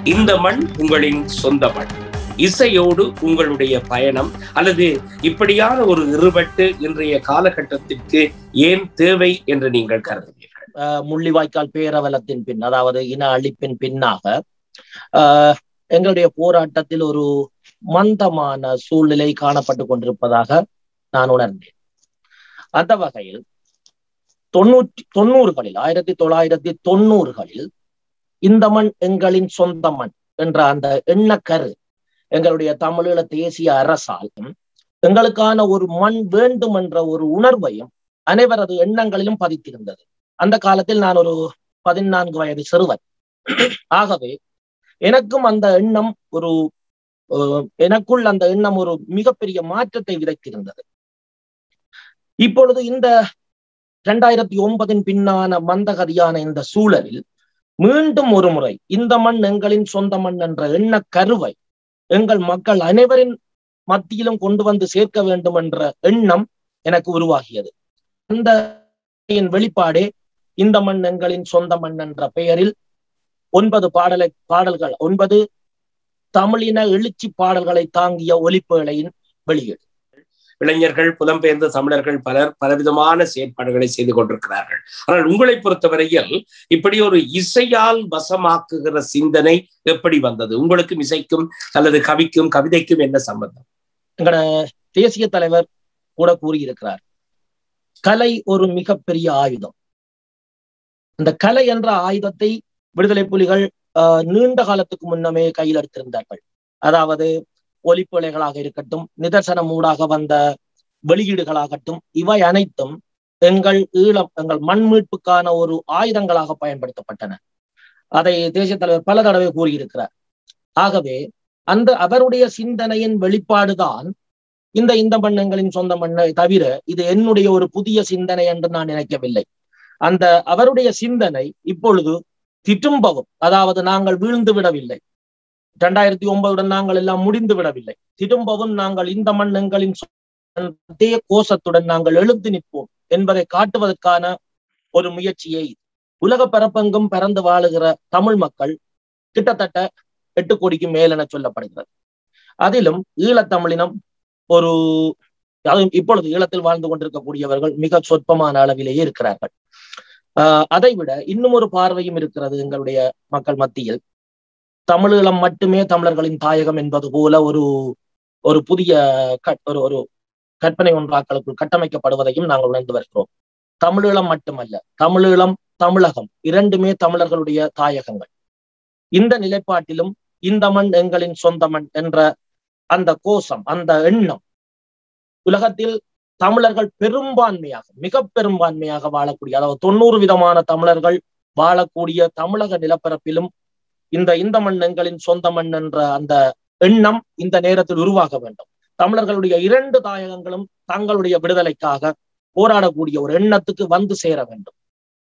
இந்த மண் உங்களின் சொந்த மண் இசையோடு உங்களுடைய பயணம் அல்லது இப்படியான ஒரு இருபட்டு இன்றைய காலகட்டத்திற்கு ஏன் தேவை என்று நீங்கள் கருதுவீர்கள் அஹ் முள்ளிவாய்க்கால் பேரவலத்தின் பின் அதாவது இன அழிப்பின் பின்னாக ஆஹ் எங்களுடைய போராட்டத்தில் ஒரு மந்தமான சூழ்நிலை காணப்பட்டு கொண்டிருப்பதாக நான் உணர்ந்தேன் அந்த வகையில் தொண்ணூற்றி தொண்ணூறுகளில் ஆயிரத்தி தொள்ளாயிரத்தி தொண்ணூறுகளில் இந்த மண் எங்களின் சொந்த மண் என்ற அந்த எண்ணக்கரு எங்களுடைய தமிழீழ தேசிய அரசாலும் எங்களுக்கான ஒரு மண் வேண்டும் என்ற ஒரு உணர்வையும் அனைவரது எண்ணங்களிலும் பதித்திருந்தது அந்த காலத்தில் நான் ஒரு பதினான்கு வயது சிறுவன் ஆகவே எனக்கும் அந்த எண்ணம் ஒரு எனக்குள் அந்த எண்ணம் ஒரு மிகப்பெரிய மாற்றத்தை விதைத்திருந்தது இப்பொழுது இந்த இரண்டாயிரத்தி ஒன்பதின் பின்னான மந்தகதியான இந்த சூழலில் மீண்டும் ஒரு முறை இந்த மண் எங்களின் சொந்த மண் என்ற எண்ண கருவை எங்கள் மக்கள் அனைவரின் மத்தியிலும் கொண்டு வந்து சேர்க்க வேண்டும் என்ற எண்ணம் எனக்கு உருவாகியது அந்த வெளிப்பாடே இந்த மண் எங்களின் சொந்த மண் என்ற பெயரில் ஒன்பது பாடலை பாடல்கள் ஒன்பது தமிழின எழுச்சி பாடல்களை தாங்கிய ஒலிப்புகளையின் வெளியீடு இளைஞர்கள் புலம்பெயர்ந்த தமிழர்கள் பலர் பலவிதமான செயற்பாடுகளை செய்து கொண்டிருக்கிறார்கள் ஆனால் உங்களை பொறுத்தவரையில் இப்படி ஒரு இசையால் வசமாக்குகிற சிந்தனை எப்படி வந்தது உங்களுக்கும் இசைக்கும் அல்லது கவிக்கும் கவிதைக்கும் என்ன சம்பந்தம் எங்களோட தேசிய தலைவர் கூட கூறியிருக்கிறார் கலை ஒரு மிகப்பெரிய ஆயுதம் இந்த கலை என்ற ஆயுதத்தை விடுதலை புலிகள் நீண்ட காலத்துக்கு முன்னமே கையில் எடுத்திருந்தார்கள் அதாவது ஒலிப்புலைகளாக இருக்கட்டும் நிதர்சனம் ஊடாக வந்த வெளியீடுகளாகட்டும் இவை அனைத்தும் எங்கள் ஈழம் எங்கள் மண் மீட்புக்கான ஒரு ஆயுதங்களாக பயன்படுத்தப்பட்டன அதை தேசிய தலைவர் பல தடவை கூறியிருக்கிறார் ஆகவே அந்த அவருடைய சிந்தனையின் வெளிப்பாடுதான் இந்த இந்த மண்ணங்களின் சொந்த மண்ணை தவிர இது என்னுடைய ஒரு புதிய சிந்தனை என்று நான் நினைக்கவில்லை அந்த அவருடைய சிந்தனை இப்பொழுது திரும்பவும் அதாவது நாங்கள் வீழ்ந்து விடவில்லை இரண்டாயிரத்தி ஒன்பதுடன் நாங்கள் எல்லாம் முடிந்து விடவில்லை திரும்பவும் நாங்கள் இந்த மண்ணங்களின் அதே கோஷத்துடன் நாங்கள் எழுந்து நிற்போம் என்பதை காட்டுவதற்கான ஒரு முயற்சியை உலக பரப்பெங்கும் பறந்து வாழுகிற தமிழ் மக்கள் கிட்டத்தட்ட எட்டு கோடிக்கு மேல் என சொல்லப்படுகிறது அதிலும் ஈழத்தமிழினம் ஒரு இப்பொழுது ஈழத்தில் வாழ்ந்து கொண்டிருக்கக்கூடியவர்கள் மிக சொற்பமான அளவிலேயே இருக்கிறார்கள் ஆஹ் அதை விட இன்னும் ஒரு பார்வையும் இருக்கிறது எங்களுடைய மக்கள் மத்தியில் தமிழீழம் மட்டுமே தமிழர்களின் தாயகம் என்பது போல ஒரு ஒரு புதிய ஒரு ஒரு கற்பனை ஒன்றாக்களுக்குள் கட்டமைக்கப்படுவதையும் நாங்கள் உணர்ந்து வருகிறோம் தமிழீழம் மட்டுமல்ல தமிழீழம் தமிழகம் இரண்டுமே தமிழர்களுடைய தாயகங்கள் இந்த நிலைப்பாட்டிலும் இந்த மண் எங்களின் சொந்த மண் என்ற அந்த கோஷம் அந்த எண்ணம் உலகத்தில் தமிழர்கள் பெரும்பான்மையாக மிக பெரும்பான்மையாக வாழக்கூடிய அதாவது தொண்ணூறு விதமான தமிழர்கள் வாழக்கூடிய தமிழக நிலப்பரப்பிலும் இந்த இந்த மண் எங்களின் சொந்த மண் என்ற அந்த எண்ணம் இந்த நேரத்தில் உருவாக வேண்டும் தமிழர்களுடைய இரண்டு தாயகங்களும் தங்களுடைய விடுதலைக்காக போராடக்கூடிய ஒரு எண்ணத்துக்கு வந்து சேர வேண்டும்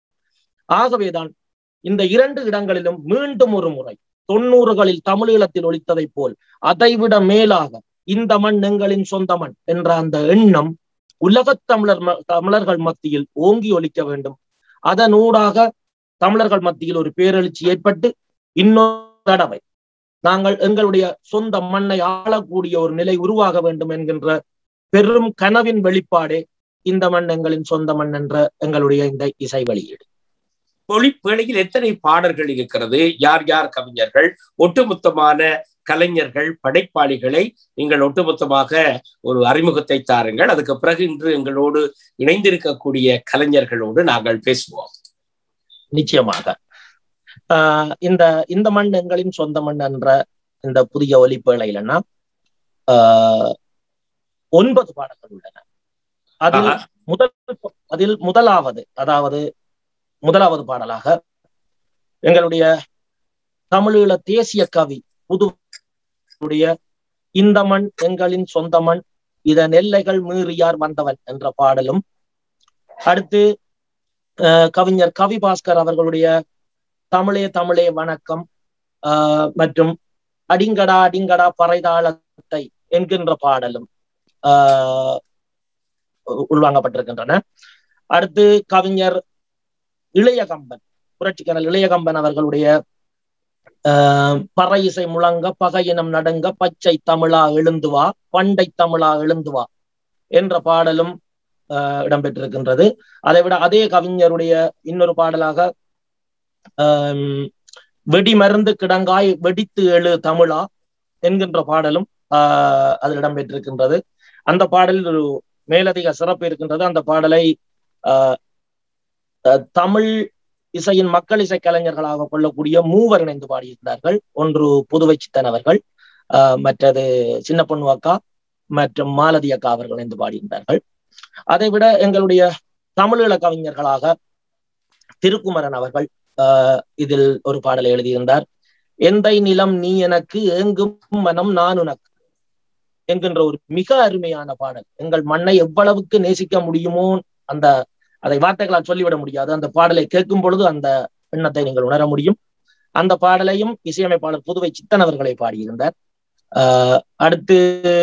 ஆகவேதான் இந்த இரண்டு இடங்களிலும் மீண்டும் ஒரு முறை தொண்ணூறுகளில் தமிழீழத்தில் ஒழித்ததை போல் அதைவிட மேலாக இந்த மண் எங்களின் சொந்த மண் என்ற அந்த எண்ணம் உலகத் தமிழர் தமிழர்கள் மத்தியில் ஓங்கி ஒழிக்க வேண்டும் அதனூடாக தமிழர்கள் மத்தியில் ஒரு பேரெழுச்சி ஏற்பட்டு இன்னொரு தடவை நாங்கள் எங்களுடைய சொந்த மண்ணை ஆளக்கூடிய ஒரு நிலை உருவாக வேண்டும் என்கின்ற பெரும் கனவின் வெளிப்பாடே இந்த மண் எங்களின் சொந்த மண் என்ற எங்களுடைய இந்த இசை வெளியீடு ஒளிப்பேழையில் எத்தனை பாடல்கள் இருக்கிறது யார் யார் கவிஞர்கள் ஒட்டுமொத்தமான கலைஞர்கள் படைப்பாளிகளை நீங்கள் ஒட்டுமொத்தமாக ஒரு அறிமுகத்தை தாருங்கள் அதுக்கு பிறகு இன்று எங்களோடு இணைந்திருக்கக்கூடிய கலைஞர்களோடு நாங்கள் பேசுவோம் நிச்சயமாக ஆஹ் இந்த இந்த மண் எங்களின் சொந்த மண் என்ற இந்த புதிய ஒலிப்பேழையிலன்னா ஆஹ் ஒன்பது பாடல்கள் உள்ளன அதில் முதல் அதில் முதலாவது அதாவது முதலாவது பாடலாக எங்களுடைய தமிழீழ தேசிய கவி புதுடைய இந்த மண் எங்களின் சொந்த மண் இதன் எல்லைகள் மீறியார் வந்தவன் என்ற பாடலும் அடுத்து கவிஞர் கவி பாஸ்கர் அவர்களுடைய தமிழே தமிழே வணக்கம் ஆஹ் மற்றும் அடிங்கடா அடிங்கடா பறைதாளத்தை என்கின்ற பாடலும் ஆஹ் உள்வாங்கப்பட்டிருக்கின்றன அடுத்து கவிஞர் இளையகம்பன் புரட்சிக்கரல் இளையகம்பன் அவர்களுடைய ஆஹ் பறை இசை முழங்க பகையினம் நடுங்க பச்சை தமிழா எழுந்துவா பண்டை தமிழா எழுந்துவா என்ற பாடலும் ஆஹ் இடம்பெற்றிருக்கின்றது அதை விட அதே கவிஞருடைய இன்னொரு பாடலாக ஆஹ் வெடி மருந்து கிடங்காய் வெடித்து எழு தமிழா என்கின்ற பாடலும் ஆஹ் அதில் இடம்பெற்றிருக்கின்றது அந்த பாடலில் ஒரு மேலதிக சிறப்பு இருக்கின்றது அந்த பாடலை ஆஹ் தமிழ் இசையின் மக்கள் இசை கலைஞர்களாக கொள்ளக்கூடிய மூவர் இணைந்து பாடியிருந்தார்கள் ஒன்று புதுவை சித்தன் அவர்கள் ஆஹ் மற்றது சின்ன பொண்ணு அக்கா மற்றும் மாலதி அக்கா அவர்கள் இணைந்து பாடியிருந்தார்கள் அதை விட எங்களுடைய தமிழீழ கவிஞர்களாக திருக்குமரன் அவர்கள் ஆஹ் இதில் ஒரு பாடலை எழுதியிருந்தார் எந்தை நிலம் நீ எனக்கு ஏங்கும் மனம் நான் உனக்கு என்கின்ற ஒரு மிக அருமையான பாடல் எங்கள் மண்ணை எவ்வளவுக்கு நேசிக்க முடியுமோ அந்த அதை வார்த்தைகளால் சொல்லிவிட முடியாது அந்த பாடலை கேட்கும் பொழுது அந்த எண்ணத்தை நீங்கள் உணர முடியும் அந்த பாடலையும் இசையமைப்பாளர் புதுவை சித்தன் அவர்களை பாடியிருந்தார் ஆஹ் அடுத்து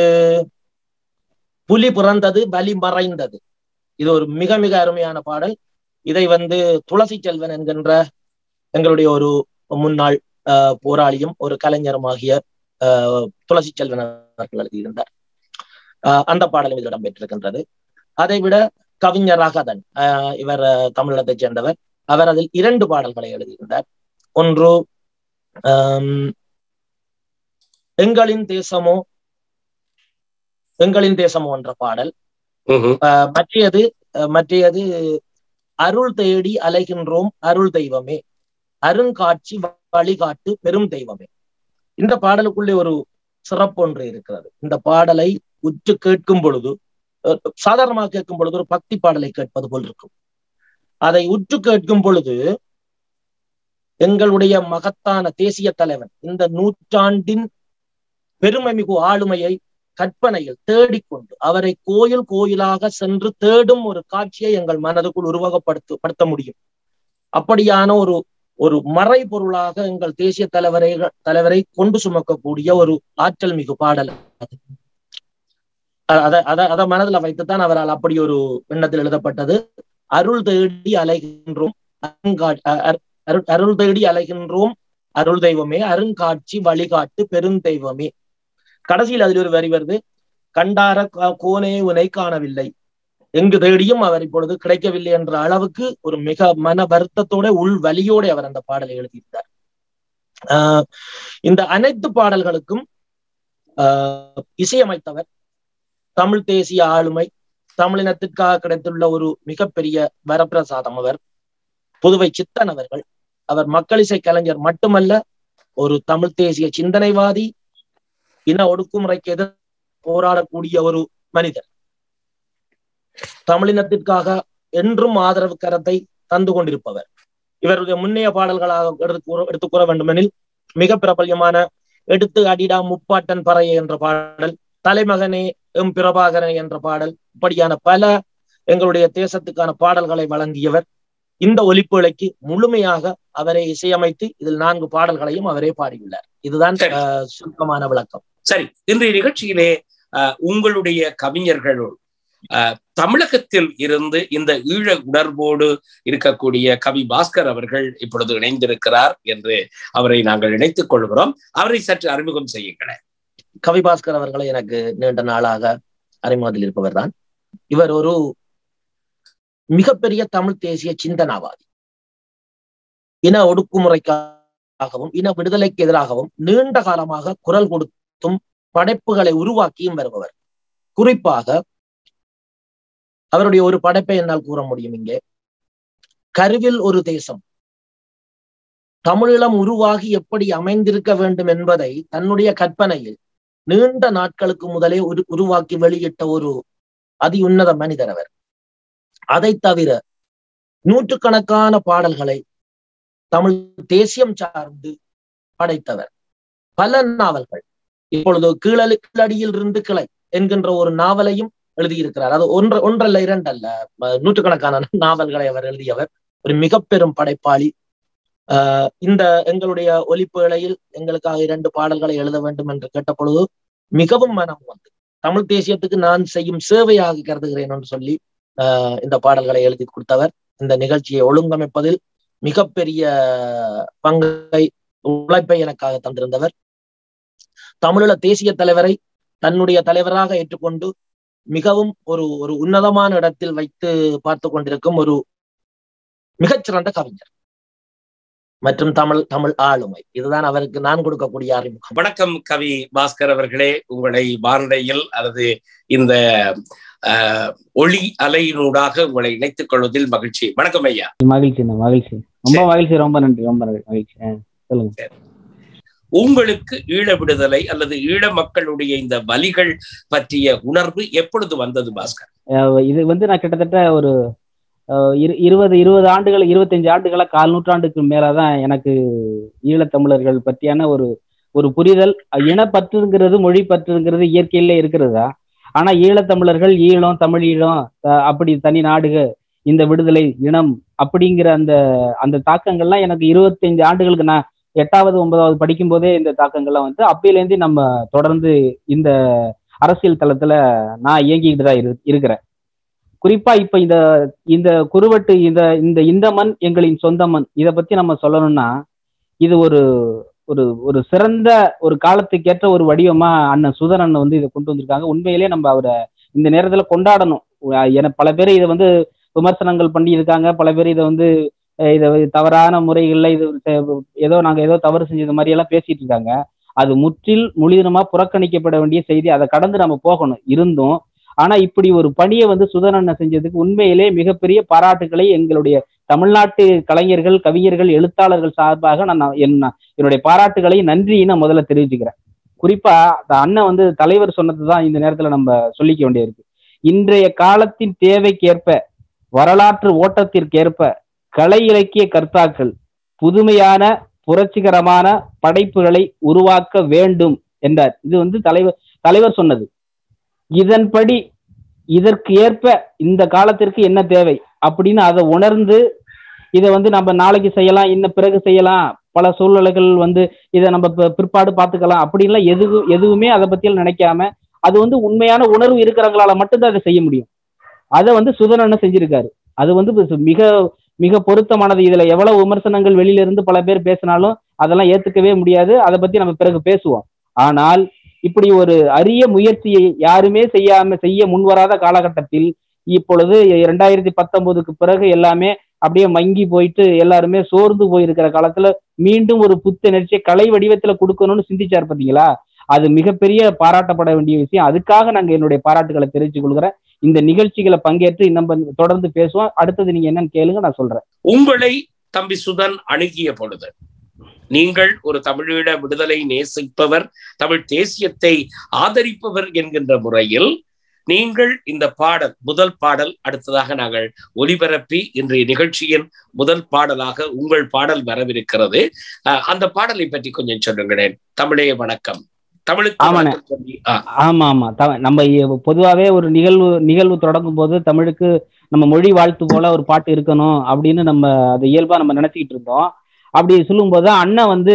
புலி பிறந்தது பலி மறைந்தது இது ஒரு மிக மிக அருமையான பாடல் இதை வந்து துளசி செல்வன் என்கின்ற எங்களுடைய ஒரு முன்னாள் ஆஹ் போராளியும் ஒரு கலைஞருமாகிய ஆஹ் துளசி செல்வன் அவர்கள் எழுதியிருந்தார் ஆஹ் அந்த பாடலும் இது இடம்பெற்றிருக்கின்றது அதை விட கவிஞர் ராகதன் ஆஹ் இவர் தமிழகத்தைச் சேர்ந்தவர் அவர் அதில் இரண்டு பாடல்களை எழுதியிருந்தார் ஒன்று ஆஹ் எங்களின் தேசமோ எங்களின் தேசமோ என்ற பாடல் மற்றையது மற்றையது அருள் தேடி அலைகின்றோம் அருள் தெய்வமே அருங்காட்சி வழிகாட்டு பெரும் தெய்வமே இந்த பாடலுக்குள்ளே ஒரு சிறப்பு ஒன்று இருக்கிறது இந்த பாடலை உற்று கேட்கும் பொழுது சாதாரணமாக கேட்கும் பொழுது ஒரு பக்தி பாடலை கேட்பது போல் இருக்கும் அதை உற்று கேட்கும் பொழுது எங்களுடைய மகத்தான தேசிய தலைவன் இந்த நூற்றாண்டின் பெருமைமிகு ஆளுமையை கற்பனையில் தேடிக்கொண்டு அவரை கோயில் கோயிலாக சென்று தேடும் ஒரு காட்சியை எங்கள் மனதுக்குள் உருவகப்படுத்த படுத்த முடியும் அப்படியான ஒரு ஒரு மறை பொருளாக எங்கள் தேசிய தலைவரை தலைவரை கொண்டு சுமக்கக்கூடிய ஒரு ஆற்றல் மிகு பாடல் அதை அதை அதை மனதில் வைத்துத்தான் அவரால் அப்படி ஒரு எண்ணத்தில் எழுதப்பட்டது அருள் தேடி அலைகின்றோம் அருள் தேடி அலைகின்றோம் அருள் தெய்வமே அருங்காட்சி வழிகாட்டு பெருந்தெய்வமே கடைசியில் அதில் ஒரு வரி வருது கண்டார கோனே உனை காணவில்லை எங்கு தேடியும் அவர் இப்பொழுது கிடைக்கவில்லை என்ற அளவுக்கு ஒரு மிக மன வருத்தத்தோட உள் வலியோட அவர் அந்த பாடலை எழுதியிருந்தார் ஆஹ் இந்த அனைத்து பாடல்களுக்கும் ஆஹ் இசையமைத்தவர் தமிழ் தேசிய ஆளுமை தமிழினத்திற்காக கிடைத்துள்ள ஒரு மிகப்பெரிய வரப்பிரசாதம் அவர் புதுவை சித்தன் அவர்கள் அவர் மக்கள் இசை கலைஞர் மட்டுமல்ல ஒரு தமிழ் தேசிய சிந்தனைவாதி இன ஒடுக்குமுறைக்கு எதிர் போராடக்கூடிய ஒரு மனிதர் தமிழினத்திற்காக என்றும் ஆதரவு கரத்தை தந்து கொண்டிருப்பவர் இவருடைய முன்னைய பாடல்களாக எடுத்து கூற வேண்டுமெனில் மிக பிரபல்யமான எடுத்து அடிடா முப்பாட்டன் பறைய என்ற பாடல் தலைமகனே எம் பிரபாகரன் என்ற பாடல் இப்படியான பல எங்களுடைய தேசத்துக்கான பாடல்களை வழங்கியவர் இந்த ஒலிப்புழைக்கு முழுமையாக அவரை இசையமைத்து இதில் நான்கு பாடல்களையும் அவரே பாடியுள்ளார் இதுதான் சுருக்கமான விளக்கம் சரி இன்றைய நிகழ்ச்சியிலே உங்களுடைய கவிஞர்களுள் தமிழகத்தில் இருந்து இந்த ஈழ உணர்வோடு இருக்கக்கூடிய கவி பாஸ்கர் அவர்கள் இப்பொழுது இணைந்திருக்கிறார் என்று அவரை நாங்கள் இணைத்துக் கொள்கிறோம் அவரை சற்று அறிமுகம் செய்யுங்களேன் கவி பாஸ்கர் அவர்களை எனக்கு நீண்ட நாளாக அறிமுகத்தில் இருப்பவர் தான் இவர் ஒரு மிகப்பெரிய தமிழ் தேசிய சிந்தனாவாதி இன ஒடுக்குமுறைக்காகவும் இன விடுதலைக்கு எதிராகவும் நீண்ட காலமாக குரல் கொடுத்தும் படைப்புகளை உருவாக்கியும் வருபவர் குறிப்பாக அவருடைய ஒரு படைப்பை என்னால் கூற முடியும் இங்கே கருவில் ஒரு தேசம் தமிழீழம் உருவாகி எப்படி அமைந்திருக்க வேண்டும் என்பதை தன்னுடைய கற்பனையில் நீண்ட நாட்களுக்கு முதலே உரு உருவாக்கி வெளியிட்ட ஒரு அதி உன்னத மனிதர் அவர் அதை தவிர நூற்றுக்கணக்கான பாடல்களை தமிழ் தேசியம் சார்ந்து படைத்தவர் பல நாவல்கள் இப்பொழுது கீழடி கீழடியில் இருந்து கிளை என்கின்ற ஒரு நாவலையும் எழுதியிருக்கிறார் அது ஒன்று ஒன்றல்ல இரண்டல்ல நூற்றுக்கணக்கான நாவல்களை அவர் எழுதியவர் ஒரு மிக பெரும் படைப்பாளி ஆஹ் இந்த எங்களுடைய ஒலிப்பு இலையில் எங்களுக்காக இரண்டு பாடல்களை எழுத வேண்டும் என்று கேட்ட பொழுது மிகவும் மனம் வந்து தமிழ் தேசியத்துக்கு நான் செய்யும் சேவையாக கருதுகிறேன் என்று சொல்லி ஆஹ் இந்த பாடல்களை எழுதி கொடுத்தவர் இந்த நிகழ்ச்சியை ஒழுங்கமைப்பதில் மிகப்பெரிய பங்கை உழைப்பை எனக்காக தந்திருந்தவர் தமிழீழ தேசிய தலைவரை தன்னுடைய தலைவராக ஏற்றுக்கொண்டு மிகவும் ஒரு ஒரு உன்னதமான இடத்தில் வைத்து பார்த்து கொண்டிருக்கும் ஒரு மிகச்சிறந்த கவிஞர் மற்றும் தமிழ் தமிழ் ஆளுமை இதுதான் அவருக்கு நான் கொடுக்கக்கூடிய அறிமுகம் வணக்கம் கவி பாஸ்கர் அவர்களே உங்களை வானொலியில் அல்லது இந்த அஹ், ஒளி அலையினூடாக உங்களை இணைத்துக் கொள்வதில் மகிழ்ச்சி வணக்கம் ஐயா மகிழ்ச்சி மகிழ்ச்சி ரொம்ப மகிழ்ச்சி ரொம்ப நன்றி ரொம்ப நன்றி மகிழ்ச்சி ஆ, சொல்லுங்க உங்களுக்கு ஈழ விடுதலை அல்லது ஈழ மக்களுடைய இந்த வலிகள் பற்றிய உணர்வு எப்பொழுது வந்தது பாஸ்கர் அஹ் இது வந்து நான் கிட்டத்தட்ட ஒரு அஹ், இரு- இருபது இருபது ஆண்டுகள் இருபத்தஞ்சு ஆண்டுகளா கால் நூற்றாண்டுக்கு மேலதான் எனக்கு ஈழத்தமிழர்கள் பற்றியான ஒரு ஒரு புரிதல் அஹ், இனப்பற்றுங்கிறது மொழி பற்றுங்கிறது இயற்கையிலே இருக்கிறதா ஆனா ஈழத்தமிழர்கள் ஈழம் தமிழ் ஈழம் அஹ், அப்படி தனி நாடுக இந்த விடுதலை இனம் அப்படிங்கிற அந்த அந்த தாக்கங்கள்லாம் எனக்கு இருபத்தஞ்சு ஆண்டுகளுக்கு நான் எட்டாவது ஒன்பதாவது படிக்கும் போதே இந்த தாக்கங்கள்லாம் வந்து அப்பையிலேருந்து நம்ம தொடர்ந்து இந்த அரசியல் தளத்துல நான் இயங்கிக்கிட்டு தான் இரு இருக்கிறேன் குறிப்பா இப்ப இந்த இந்த குறுவட்டு இந்த இந்த இந்த மண் எங்களின் சொந்த மண் இதை பத்தி நம்ம சொல்லணும்னா இது ஒரு ஒரு ஒரு சிறந்த ஒரு காலத்துக்கேற்ற ஒரு வடிவமா அண்ணன் சுதன் அண்ணன் வந்து இதை கொண்டு வந்திருக்காங்க உண்மையிலேயே நம்ம அவரை இந்த நேரத்துல கொண்டாடணும் அஹ் என பல பேர் இதை வந்து விமர்சனங்கள் பண்ணி இருக்காங்க பல பேர் இதை வந்து அஹ் இதை தவறான முறைகள்ல இது செ- ஏதோ நாங்க ஏதோ தவறு செஞ்சது மாதிரி எல்லாம் பேசிட்டு இருக்காங்க அது முற்றில் முழுதினமா புறக்கணிக்கப்பட வேண்டிய செய்தி அதை கடந்து நம்ம போகணும் இருந்தும் ஆனா இப்படி ஒரு பணியை வந்து சுதனண்ண செஞ்சதுக்கு உண்மையிலே மிகப்பெரிய பாராட்டுகளை எங்களுடைய தமிழ்நாட்டு கலைஞர்கள் கவிஞர்கள் எழுத்தாளர்கள் சார்பாக நான் நான் என்ன என்னுடைய பாராட்டுகளை நன்றியை நான் முதல்ல தெரிவிச்சுக்கிறேன் குறிப்பா அந்த அண்ணன் வந்து தலைவர் சொன்னதுதான் இந்த நேரத்துல நம்ம சொல்லிக்க வேண்டியிருக்கு இன்றைய காலத்தின் தேவைக்கேற்ப வரலாற்று ஓட்டத்திற்கேற்ப கலை இலக்கிய கர்த்தாக்கள் புதுமையான புரட்சிகரமான படைப்புகளை உருவாக்க வேண்டும் என்றார் இது வந்து தலைவர் தலைவர் சொன்னது இதன்படி இதற்கு ஏற்ப இந்த காலத்திற்கு என்ன தேவை அப்படின்னு அதை உணர்ந்து இதை வந்து நம்ம நாளைக்கு செய்யலாம் இன்ன பிறகு செய்யலாம் பல சூழ்நிலைகள் வந்து இதை நம்ம பி- பிற்பாடு பார்த்துக்கலாம் அப்படின்லாம் எதுவும் எதுவுமே அதை பத்தியெல்லாம் நினைக்காம அது வந்து உண்மையான உணர்வு இருக்கிறவங்களால மட்டும்தான் அதை செய்ய முடியும் அதை வந்து சுதனன்னு செஞ்சிருக்காரு அது வந்து பி- மிக மிக பொருத்தமானது இதுல எவ்வளவு விமர்சனங்கள் வெளியில இருந்து பல பேர் பேசினாலும் அதெல்லாம் ஏத்துக்கவே முடியாது அதை பத்தி நம்ம பிறகு பேசுவோம் ஆனால் இப்படி ஒரு அரிய முயற்சியை யாருமே செய்யாம செய்ய முன்வராத காலகட்டத்தில் இப்பொழுது இரண்டாயிரத்தி பத்தொன்பதுக்கு பிறகு எல்லாமே அப்படியே மங்கி போயிட்டு எல்லாருமே சோர்ந்து போயிருக்கிற காலத்துல மீண்டும் ஒரு புத்துணர்ச்சியை கலை வடிவத்துல கொடுக்கணும்னு சிந்திச்சார் பாத்தீங்களா அது மிகப்பெரிய பாராட்டப்பட வேண்டிய விஷயம் அதுக்காக நாங்க என்னுடைய பாராட்டுகளை தெரிவித்துக் கொள்கிறேன் இந்த நிகழ்ச்சிகளை பங்கேற்று நம்ம தொடர்ந்து பேசுவோம் அடுத்தது நீங்க என்னன்னு கேளுங்க நான் சொல்றேன் உங்களை தம்பி சுதன் அணுகிய பொழுது நீங்கள் ஒரு தமிழீழ விடுதலை நேசிப்பவர் தமிழ் தேசியத்தை ஆதரிப்பவர் என்கின்ற முறையில் நீங்கள் இந்த பாடல் முதல் பாடல் அடுத்ததாக நாங்கள் ஒலிபரப்பி இன்றைய நிகழ்ச்சியின் முதல் பாடலாக உங்கள் பாடல் வரவிருக்கிறது அஹ், அந்த பாடலை பற்றி கொஞ்சம் சொல்லுங்களேன் தமிழே வணக்கம் தமிழுக்கு ஆமாண்ணே. வணக்கம் சொல்லி ஆ, ஆமா ஆமா த- நம்ம இ- பொதுவாவே ஒரு நிகழ்வு நிகழ்வு தொடங்கும் போது தமிழுக்கு நம்ம மொழி வாழ்த்து போல ஒரு பாட்டு இருக்கணும் அப்படின்னு நம்ம அது இயல்பா நம்ம நினைச்சுக்கிட்டு இருந்தோம் அப்படி சொல்லும்போது அண்ணன் வந்து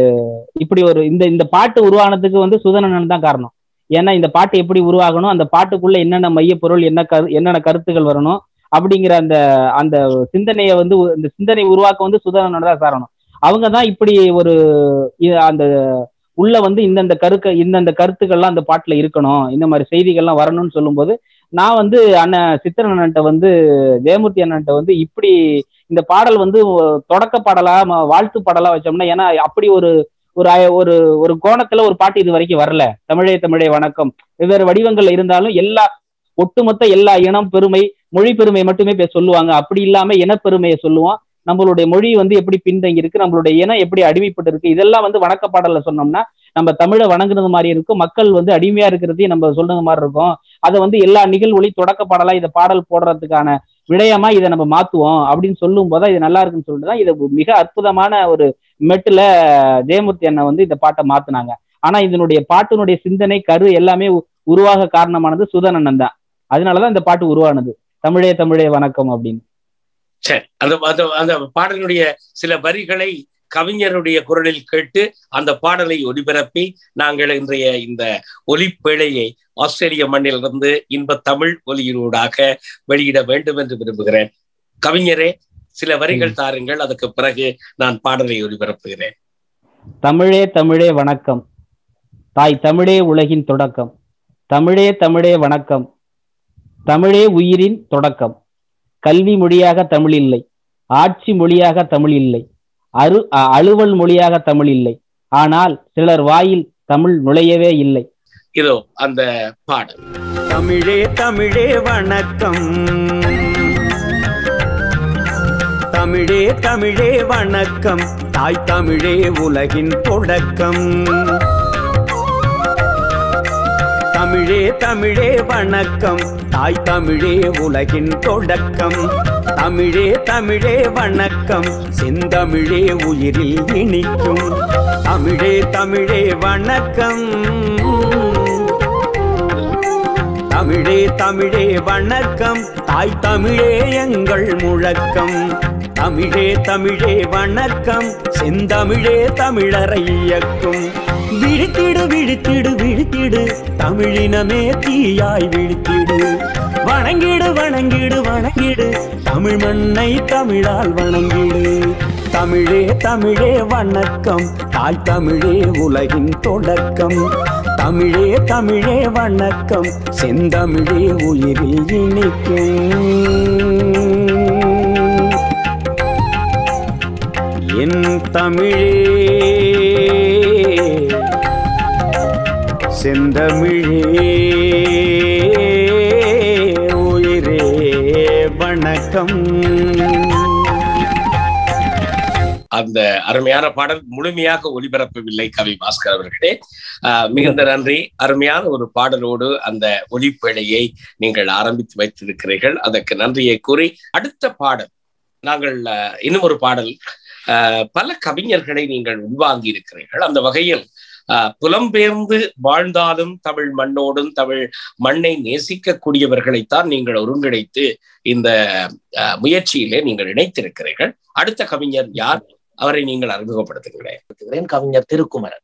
இப்படி ஒரு இந்த இந்த பாட்டு உருவானதுக்கு வந்து சுதனன் தான் காரணம் ஏன்னா இந்த பாட்டு எப்படி உருவாகணும் அந்த பாட்டுக்குள்ள என்னென்ன மையப்பொருள் என்ன கரு என்னென்ன கருத்துக்கள் வரணும் அப்படிங்கிற அந்த அந்த சிந்தனையை வந்து உ- இந்த சிந்தனை உருவாக்க வந்து சுதனன் தான் காரணம் அவங்க தான் இப்படி ஒரு இ- அந்த உள்ள வந்து இந்தந்த கருக்க இந்தந்த கருத்துக்கள்லாம் அந்த பாட்டுல இருக்கணும் இந்த மாதிரி செய்திகள்லாம் வரணும்னு சொல்லும்போது நான் வந்து அண்ணன் சித்திரன் அண்ணன்ட்ட வந்து ஜெயமூர்த்தி அண்ணன்ட்ட வந்து இப்படி இந்த பாடல் வந்து தொடக்க பாடலா ம- வாழ்த்து பாடலா வச்சோம்னா ஏன்னா அப்படி ஒரு ஒரு அய- ஒரு ஒரு கோணத்துல ஒரு பாட்டு இது வரைக்கும் வரல தமிழே தமிழே வணக்கம் வெவ்வேறு வடிவங்கள்ல இருந்தாலும் எல்லா ஒட்டுமொத்த எல்லா இனம் பெருமை மொழி பெருமை மட்டுமே பே- சொல்லுவாங்க அப்படி இல்லாம இனப்பெருமையை சொல்லுவோம் நம்மளுடைய மொழி வந்து எப்படி பின்தங்கி இருக்கு நம்மளுடைய இனம் எப்படி அடிமைப்பட்டு இருக்கு இதெல்லாம் வந்து வணக்க பாடல்ல சொன்னோம்னா நம்ம தமிழை வணங்குறது மாதிரி இருக்கும் மக்கள் வந்து அடிமையா இருக்கிறதையும் நம்ம சொல்றது மாதிரி இருக்கும் அதை வந்து எல்லா நிகழ்வுலையும் தொடக்க பாடலா இதை பாடல் போடுறதுக்கான விடயமா இதை நம்ம மாத்துவோம் அப்படின்னு சொல்லும் போது இது நல்லா இருக்குன்னு சொல்லிட்டு தான் இது மிக அற்புதமான ஒரு மெட்டுல ஜெயமூர்த்தி அண்ணன் வந்து இந்த பாட்டை மாத்துனாங்க ஆனா இதனுடைய பாட்டினுடைய சிந்தனை கரு எல்லாமே உ- உருவாக காரணமானது சுதன் அண்ணன் தான் அதனாலதான் இந்த பாட்டு உருவானது தமிழே தமிழே வணக்கம் அப்படின்னு சரி அந்த அந்த அந்த பாடலுடைய சில வரிகளை கவிஞருடைய குரலில் கேட்டு அந்த பாடலை ஒலிபரப்பி நாங்கள் இன்றைய இந்த ஒலிப்பேழையை ஆஸ்திரேலிய மண்ணிலிருந்து இன்ப தமிழ் ஒலியினூடாக வெளியிட வேண்டும் என்று விரும்புகிறேன் கவிஞரே சில வரிகள் தாருங்கள் அதுக்கு பிறகு நான் பாடலை ஒலிபரப்புகிறேன் தமிழே தமிழே வணக்கம் தாய் தமிழே உலகின் தொடக்கம் தமிழே தமிழே வணக்கம் தமிழே உயிரின் தொடக்கம் கல்வி மொழியாக தமிழ் இல்லை ஆட்சி மொழியாக தமிழ் இல்லை அரு அ- அலுவல் மொழியாக தமிழ் இல்லை ஆனால் சிலர் வாயில் தமிழ் நுழையவே இல்லை இதோ அந்த பாடல் தமிழே தமிழே வணக்கம் தமிழே தமிழே வணக்கம் தாய் தமிழே உலகின் தொடக்கம் தமிழே தமிழே வணக்கம் தாய் தமிழே உலகின் தொடக்கம் தமிழே தமிழே வணக்கம் செந்தமிழே உயிரில் இனிக்கும் தமிழே தமிழே வணக்கம் தமிழே தமிழே வணக்கம் தாய் தமிழே எங்கள் முழக்கம் தமிழே தமிழே வணக்கம் செந்தமிழே தமிழரை இயக்கும் விழித்திடு விழித்திடு விழித்திடு தமிழினமே தீயாய் விழித்திடு வணங்கிடு வணங்கிடு வணங்கிடு தமிழ் மண்ணை தமிழால் வணங்கிடு தமிழே தமிழே வணக்கம் தாய் தமிழே உலகின் தொடக்கம் தமிழே தமிழே வணக்கம் செந்தமிழே உயிரில் இனிக்கும் என் தமிழே செந்தமிழே உயிரே வணக்கம் அந்த அருமையான பாடல் முழுமையாக ஒளிபரப்பவில்லை கவி பாஸ்கர் அவர்களே ஆஹ் மிகுந்த நன்றி அருமையான ஒரு பாடலோடு அந்த ஒளிப்பேழையை நீங்கள் ஆரம்பித்து வைத்திருக்கிறீர்கள் அதற்கு நன்றியை கூறி அடுத்த பாடல் நாங்கள் ஆஹ், இன்னும் ஒரு பாடல் ஆஹ், பல கவிஞர்களை நீங்கள் உள்வாங்கி இருக்கிறீர்கள் அந்த வகையில் ஆஹ், புலம்பெயர்ந்து வாழ்ந்தாலும் தமிழ் மண்ணோடும் தமிழ் மண்ணை நேசிக்கக்கூடியவர்களைத்தான் நீங்கள் ஒருங்கிணைத்து இந்த ஆஹ், முயற்சியிலே நீங்கள் இணைத்திருக்கிறீர்கள் அடுத்த கவிஞர் யார் அவரை நீங்கள் அறிமுகப்படுத்துகிறேன் இருக்கிறேன் கவிஞர் திருக்குமரன்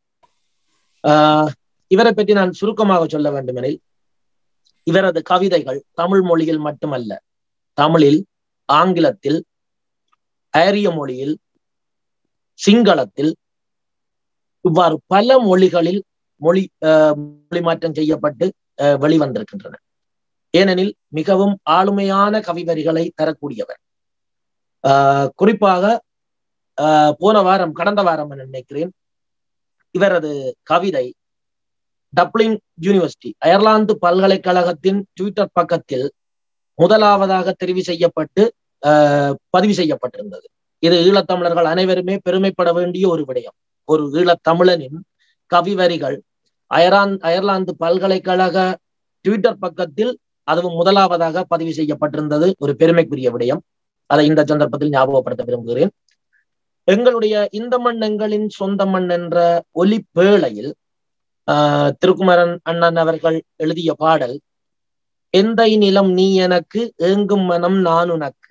ஆஹ் இவரை பற்றி நான் சுருக்கமாக சொல்ல வேண்டுமெனில் இவரது கவிதைகள் தமிழ் மொழியில் மட்டுமல்ல தமிழில் ஆங்கிலத்தில் ஆரிய மொழியில் சிங்களத்தில் இவ்வாறு பல மொழிகளில் மொழி ஆஹ் மொழி மாற்றம் செய்யப்பட்டு ஆஹ் வெளிவந்திருக்கின்றன ஏனெனில் மிகவும் ஆளுமையான கவிவரிகளை தரக்கூடியவர் ஆஹ் குறிப்பாக ஆஹ் போன வாரம் கடந்த வாரம் நான் நினைக்கிறேன் இவரது கவிதை டப்ளின் யூனிவர்சிட்டி அயர்லாந்து பல்கலைக்கழகத்தின் ட்விட்டர் பக்கத்தில் முதலாவதாக தெரிவு செய்யப்பட்டு ஆஹ் பதிவு செய்யப்பட்டிருந்தது இது ஈழத்தமிழர்கள் அனைவருமே பெருமைப்பட வேண்டிய ஒரு விடயம் ஒரு ஈழத்தமிழனின் கவிவரிகள் அயரான் அயர்லாந்து பல்கலைக்கழக ட்விட்டர் பக்கத்தில் அதுவும் முதலாவதாக பதிவு செய்யப்பட்டிருந்தது ஒரு பெருமைக்குரிய விடயம் அதை இந்த சந்தர்ப்பத்தில் ஞாபகப்படுத்த விரும்புகிறேன் எங்களுடைய இந்த மண் எங்களின் சொந்த மண் என்ற ஒலிப்பேழையில் ஆஹ் திருக்குமரன் அண்ணன் அவர்கள் எழுதிய பாடல் எந்தை நிலம் நீ எனக்கு ஏங்கும் மனம் நான் உனக்கு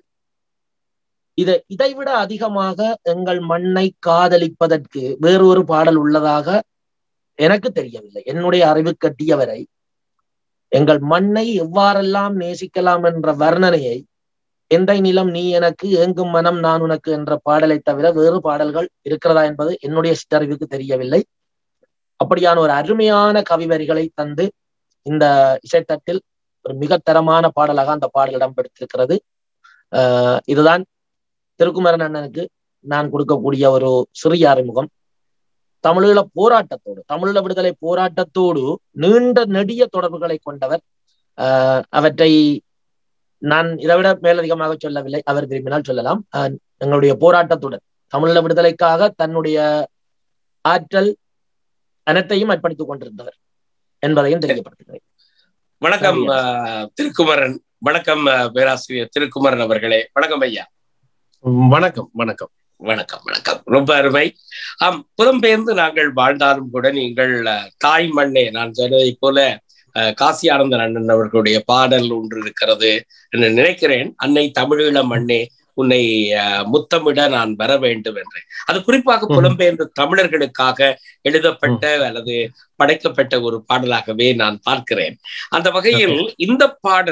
இதை இதைவிட அதிகமாக எங்கள் மண்ணை காதலிப்பதற்கு வேறொரு பாடல் உள்ளதாக எனக்கு தெரியவில்லை என்னுடைய அறிவு கட்டியவரை எங்கள் மண்ணை எவ்வாறெல்லாம் நேசிக்கலாம் என்ற வர்ணனையை எந்தை நிலம் நீ எனக்கு ஏங்கும் மனம் நான் உனக்கு என்ற பாடலை தவிர வேறு பாடல்கள் இருக்கிறதா என்பது என்னுடைய சிற்றறிவுக்கு தெரியவில்லை அப்படியான ஒரு அருமையான கவிவரிகளை தந்து இந்த இசைத்தட்டில் ஒரு மிக தரமான பாடலாக அந்த பாடல் இடம்பெடுத்திருக்கிறது ஆஹ் இதுதான் திருக்குமரன் அண்ணனுக்கு நான் கொடுக்கக்கூடிய ஒரு சிறிய அறிமுகம் தமிழீழ போராட்டத்தோடு தமிழீழ விடுதலை போராட்டத்தோடு நீண்ட நெடிய தொடர்புகளை கொண்டவர் ஆஹ் அவற்றை நான் இதை விட மேலதிகமாக சொல்லவில்லை அவர் விரும்பினால் சொல்லலாம் ஆஹ் எங்களுடைய போராட்டத்துடன் தமிழீழ விடுதலைக்காக தன்னுடைய ஆற்றல் அனைத்தையும் அர்ப்பணித்துக் கொண்டிருந்தவர் என்பதையும் தெரியப்படுத்துகிறேன் வணக்கம் சரியா. ஆஹ், திருக்குமரன் வணக்கம் ஆஹ், பேராசிரியர் திருக்குமரன் அவர்களே வணக்கம் ஐயா வணக்கம் வணக்கம் வணக்கம் வணக்கம் ரொம்ப அருமை ஆம் புலம்பெயர்ந்து நாங்கள் வாழ்ந்தாலும் கூட நீங்கள் அஹ், தாய் மண்ணே நான் சொன்னதைப் போல அஹ், காசி ஆனந்தன் அண்ணன் அவர்களுடைய பாடல் ஒன்று இருக்கிறது என்று நினைக்கிறேன் அன்னை தமிழீழ மண்ணே உன்னை அஹ், முத்தமிட நான் வர வேண்டும் என்று அது குறிப்பாக ம். புலம்பெயர்ந்த தமிழர்களுக்காக எழுதப்பட்ட அல்லது படைக்கப்பட்ட ஒரு பாடலாகவே நான் பார்க்கிறேன் அந்த வகையில் இந்த பாடல்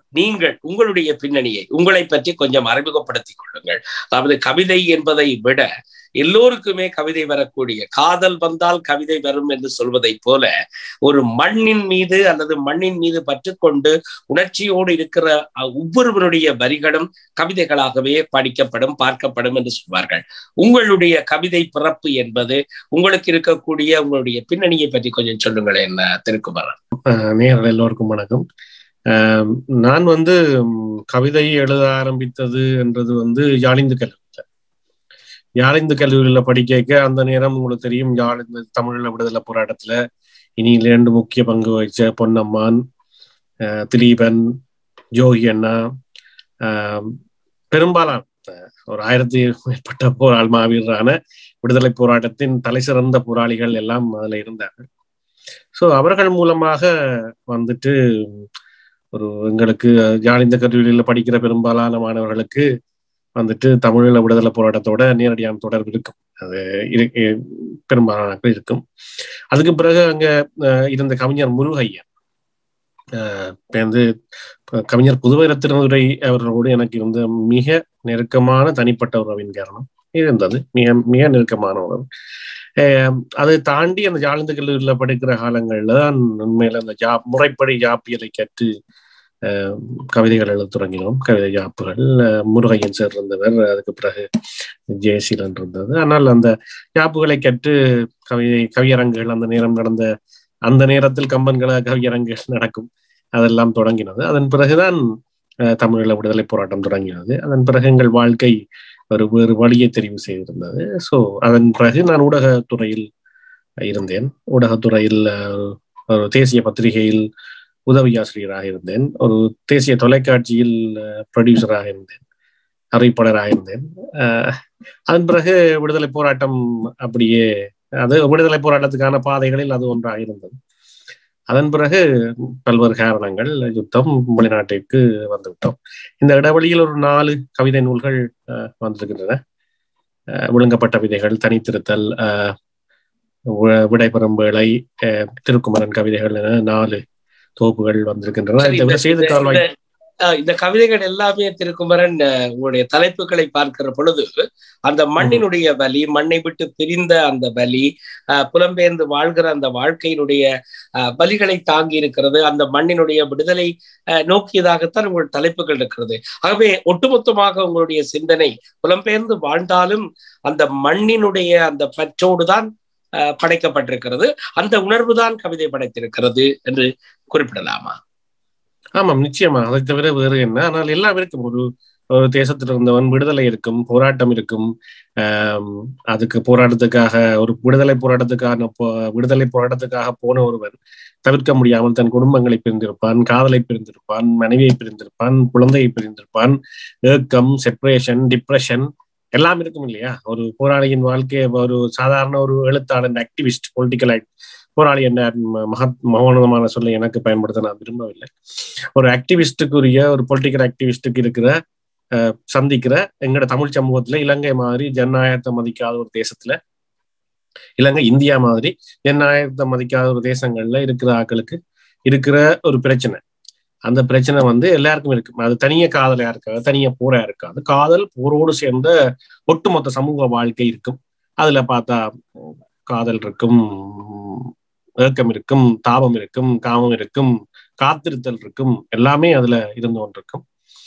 நீங்கள் உங்களுடைய பின்னணியை உங்களை பற்றி கொஞ்சம் அறிமுகப்படுத்திக் கொள்ளுங்கள் அதாவது கவிதை என்பதை விட எல்லோருக்குமே கவிதை வரக்கூடிய காதல் வந்தால் கவிதை வரும் என்று சொல்வதை போல ஒரு மண்ணின் மீது அல்லது மண்ணின் மீது பற்றுக்கொண்டு உணர்ச்சியோடு இருக்கிற அஹ், ஒவ்வொருவருடைய வரிகளும் கவிதைகளாகவே படிக்கப்படும் பார்க்கப்படும் என்று சொல்வார்கள் உங்களுடைய கவிதை பிறப்பு என்பது உங்களுக்கு இருக்கக்கூடிய உங்களுடைய பின்னணியை பற்றி கொஞ்சம் சொல்லுங்களேன் அஹ், திருக்குமரன் அஹ் நேயர்கள் எல்லோருக்கும் வணக்கம் அஹ் நான் வந்து ம், கவிதை எழுத ஆரம்பித்தது என்றது வந்து யாழிந்து கல்லூரியில் யாழிந்து கல்லூரியில படிக்க அந்த நேரம் உங்களுக்கு தெரியும் யாழிந்து தமிழீழ விடுதலை போராட்டத்துல இனி இரண்டு முக்கிய பங்கு வகிச்ச பொன்னம்மான் அஹ் திலீபன் ஜோகி அண்ணா அஹ் பெரும்பாலான அஹ் ஒரு ஆயிரத்தி மேற்பட்ட போராள் மாவீரரான விடுதலை போராட்டத்தின் தலை சிறந்த போராளிகள் எல்லாம் அதுல இருந்தார்கள் ஸோ அவர்கள் மூலமாக வந்துட்டு ஒரு எங்களுக்கு ஜாலிந்த கல்லூரியில் படிக்கிற பெரும்பாலான மாணவர்களுக்கு வந்துட்டு தமிழீழ விடுதலை போராட்டத்தோட நேரடியான தொடர்பு இருக்கும் அது இரு- இ- பெரும்பாலான இருக்கும் அதுக்கு பிறகு அங்க அஹ், இருந்த கவிஞர் முருகையன் அஹ், இப்ப வந்து இப்ப கவிஞர் புதுவை ரத்தினதுரை அவர்களோடு எனக்கு இருந்த மிக நெருக்கமான தனிப்பட்ட உறவின் காரணம் இருந்தது மிக மிக நெருக்கமான உறவு அஹ் அதை தாண்டி அந்த ஜாலிந்த கல்லூரியில படிக்கிற காலங்கள்ல தான் உண்மையில அந்த ஜா முறைப்படி ஜாப்பியலை கற்று அஹ், கவிதைகள் எழுத தொடங்கினோம் கவிதை ஜாப்புகள் அஹ், முருகையன் சார் இருந்தவர் அதுக்கு பிறகு ஜெயசீலன் இருந்தது ஆனால் அந்த ஜாப்புகளை கற்று கவிதை கவியரங்குகள் அந்த நேரம் நடந்த அந்த நேரத்தில் கம்பன்கள கவியரங்குகள் நடக்கும் அதெல்லாம் தொடங்கினது அதன் பிறகுதான் அஹ், தமிழீழ விடுதலை போராட்டம் தொடங்கினது அதன் பிறகு எங்கள் வாழ்க்கை ஒரு வேறு வழியை தெரிவு செய்திருந்தது ஸோ அதன் பிறகு நான் ஊடகத்துறையில் இருந்தேன் ஊடகத்துறையில் அஹ், ஒரு தேசிய பத்திரிகையில் உதவி ஆசிரியராக இருந்தேன் ஒரு தேசிய தொலைக்காட்சியில் ப்ரொடியூசராக இருந்தேன் அறிவிப்பாளராக இருந்தேன் அஹ், அதன் பிறகு விடுதலை போராட்டம் அப்படியே அது விடுதலை போராட்டத்துக்கான பாதைகளில் அது ஒன்றாக இருந்தது அதன் பிறகு பல்வேறு காரணங்கள் யுத்தம் வெளிநாட்டிற்கு வந்துவிட்டோம் இந்த இடைவெளியில் ஒரு நாலு கவிதை நூல்கள் அஹ், வந்திருக்கின்றன அஹ், விழுங்கப்பட்ட விதைகள் தனித்திருத்தல் அஹ், வி- விடைபெறும் வேளை அஹ், திருக்குமரன் கவிதைகள் என நாலு தொகுப்புகள் வந்திருக்கின்றன சரி, இதை தவிர இந்த- சேது இந்த- கால்வாய் இந்த- அஹ் இந்த கவிதைகள் எல்லாமே திருக்குமரன் அஹ், உங்களுடைய தலைப்புகளை பார்க்கிற பொழுது அந்த மண்ணினுடைய வலி மண்ணை விட்டு பிரிந்த அந்த வலி அஹ், புலம்பெயர்ந்து வாழ்கிற அந்த வாழ்க்கையினுடைய அஹ், வலிகளை தாங்கி இருக்கிறது அந்த மண்ணினுடைய விடுதலை அஹ், நோக்கியதாகத்தான் உங்கள் தலைப்புகள் இருக்கிறது ஆகவே ஒட்டுமொத்தமாக உங்களுடைய சிந்தனை புலம்பெயர்ந்து வாழ்ந்தாலும் அந்த மண்ணினுடைய அந்த பற்றோடுதான் அஹ், படைக்கப்பட்டிருக்கிறது அந்த உணர்வு தான் கவிதை படைத்திருக்கிறது என்று குறிப்பிடலாமா ஆமாம் நிச்சயமா அதை தவிர வேறு என்ன ஆனால் எல்லாம் இருக்கும் ஒரு ஒரு தேசத்தில் இருந்தவன் விடுதலை இருக்கும் போராட்டம் இருக்கும் ஆம், அதுக்கு போராட்டத்துக்காக ஒரு விடுதலை போராட்டத்துக்கான போ- விடுதலை போராட்டத்துக்காக போன ஒருவன் தவிர்க்க முடியாமல் தன் குடும்பங்களை பிரிந்திருப்பான் காதலை பிரிந்திருப்பான் மனைவியை பிரிந்திருப்பான் குழந்தையை பிரிந்திருப்பான் ஏக்கம் செப்பரேஷன் டிப்ரெஷன் எல்லாம் இருக்கும் இல்லையா ஒரு போராளியின் வாழ்க்கை ஒரு சாதாரண ஒரு எழுத்தாளன் ஆக்டிவிஸ்ட் பொலிட்டிக்கல் போராளி என்ன ம- மகத் மகோனதமான சொல்ல எனக்கு பயன்படுத்த நான் விரும்பவில்லை ஒரு ஆக்டிவிஸ்டுக்குரிய ஒரு பொலிட்டிக்கல் ஆக்டிவிஸ்டுக்கு இருக்கிற அஹ், சந்திக்கிற எங்கட தமிழ் சமூகத்துல இலங்கை மாதிரி ஜனநாயகத்தை மதிக்காத ஒரு தேசத்துல இலங்கை இந்தியா மாதிரி ஜனநாயகத்தை மதிக்காத ஒரு தேசங்கள்ல இருக்கிற ஆட்களுக்கு இருக்கிற ஒரு பிரச்சனை அந்த பிரச்சனை வந்து எல்லாருக்கும் இருக்கு அது தனிய காதலையா இருக்காது தனிய போரா இருக்காது காதல் போரோடு சேர்ந்த ஒட்டுமொத்த சமூக வாழ்க்கை இருக்கும் அதுல பார்த்தா உம், காதல் இருக்கும் உம், ஏக்கம் இருக்கும் தாபம் இருக்கும் காமம் இருக்கும் காத்திருத்தல் இருக்கும் எல்லாமே அதுல இருந்து கொண்டிருக்கும்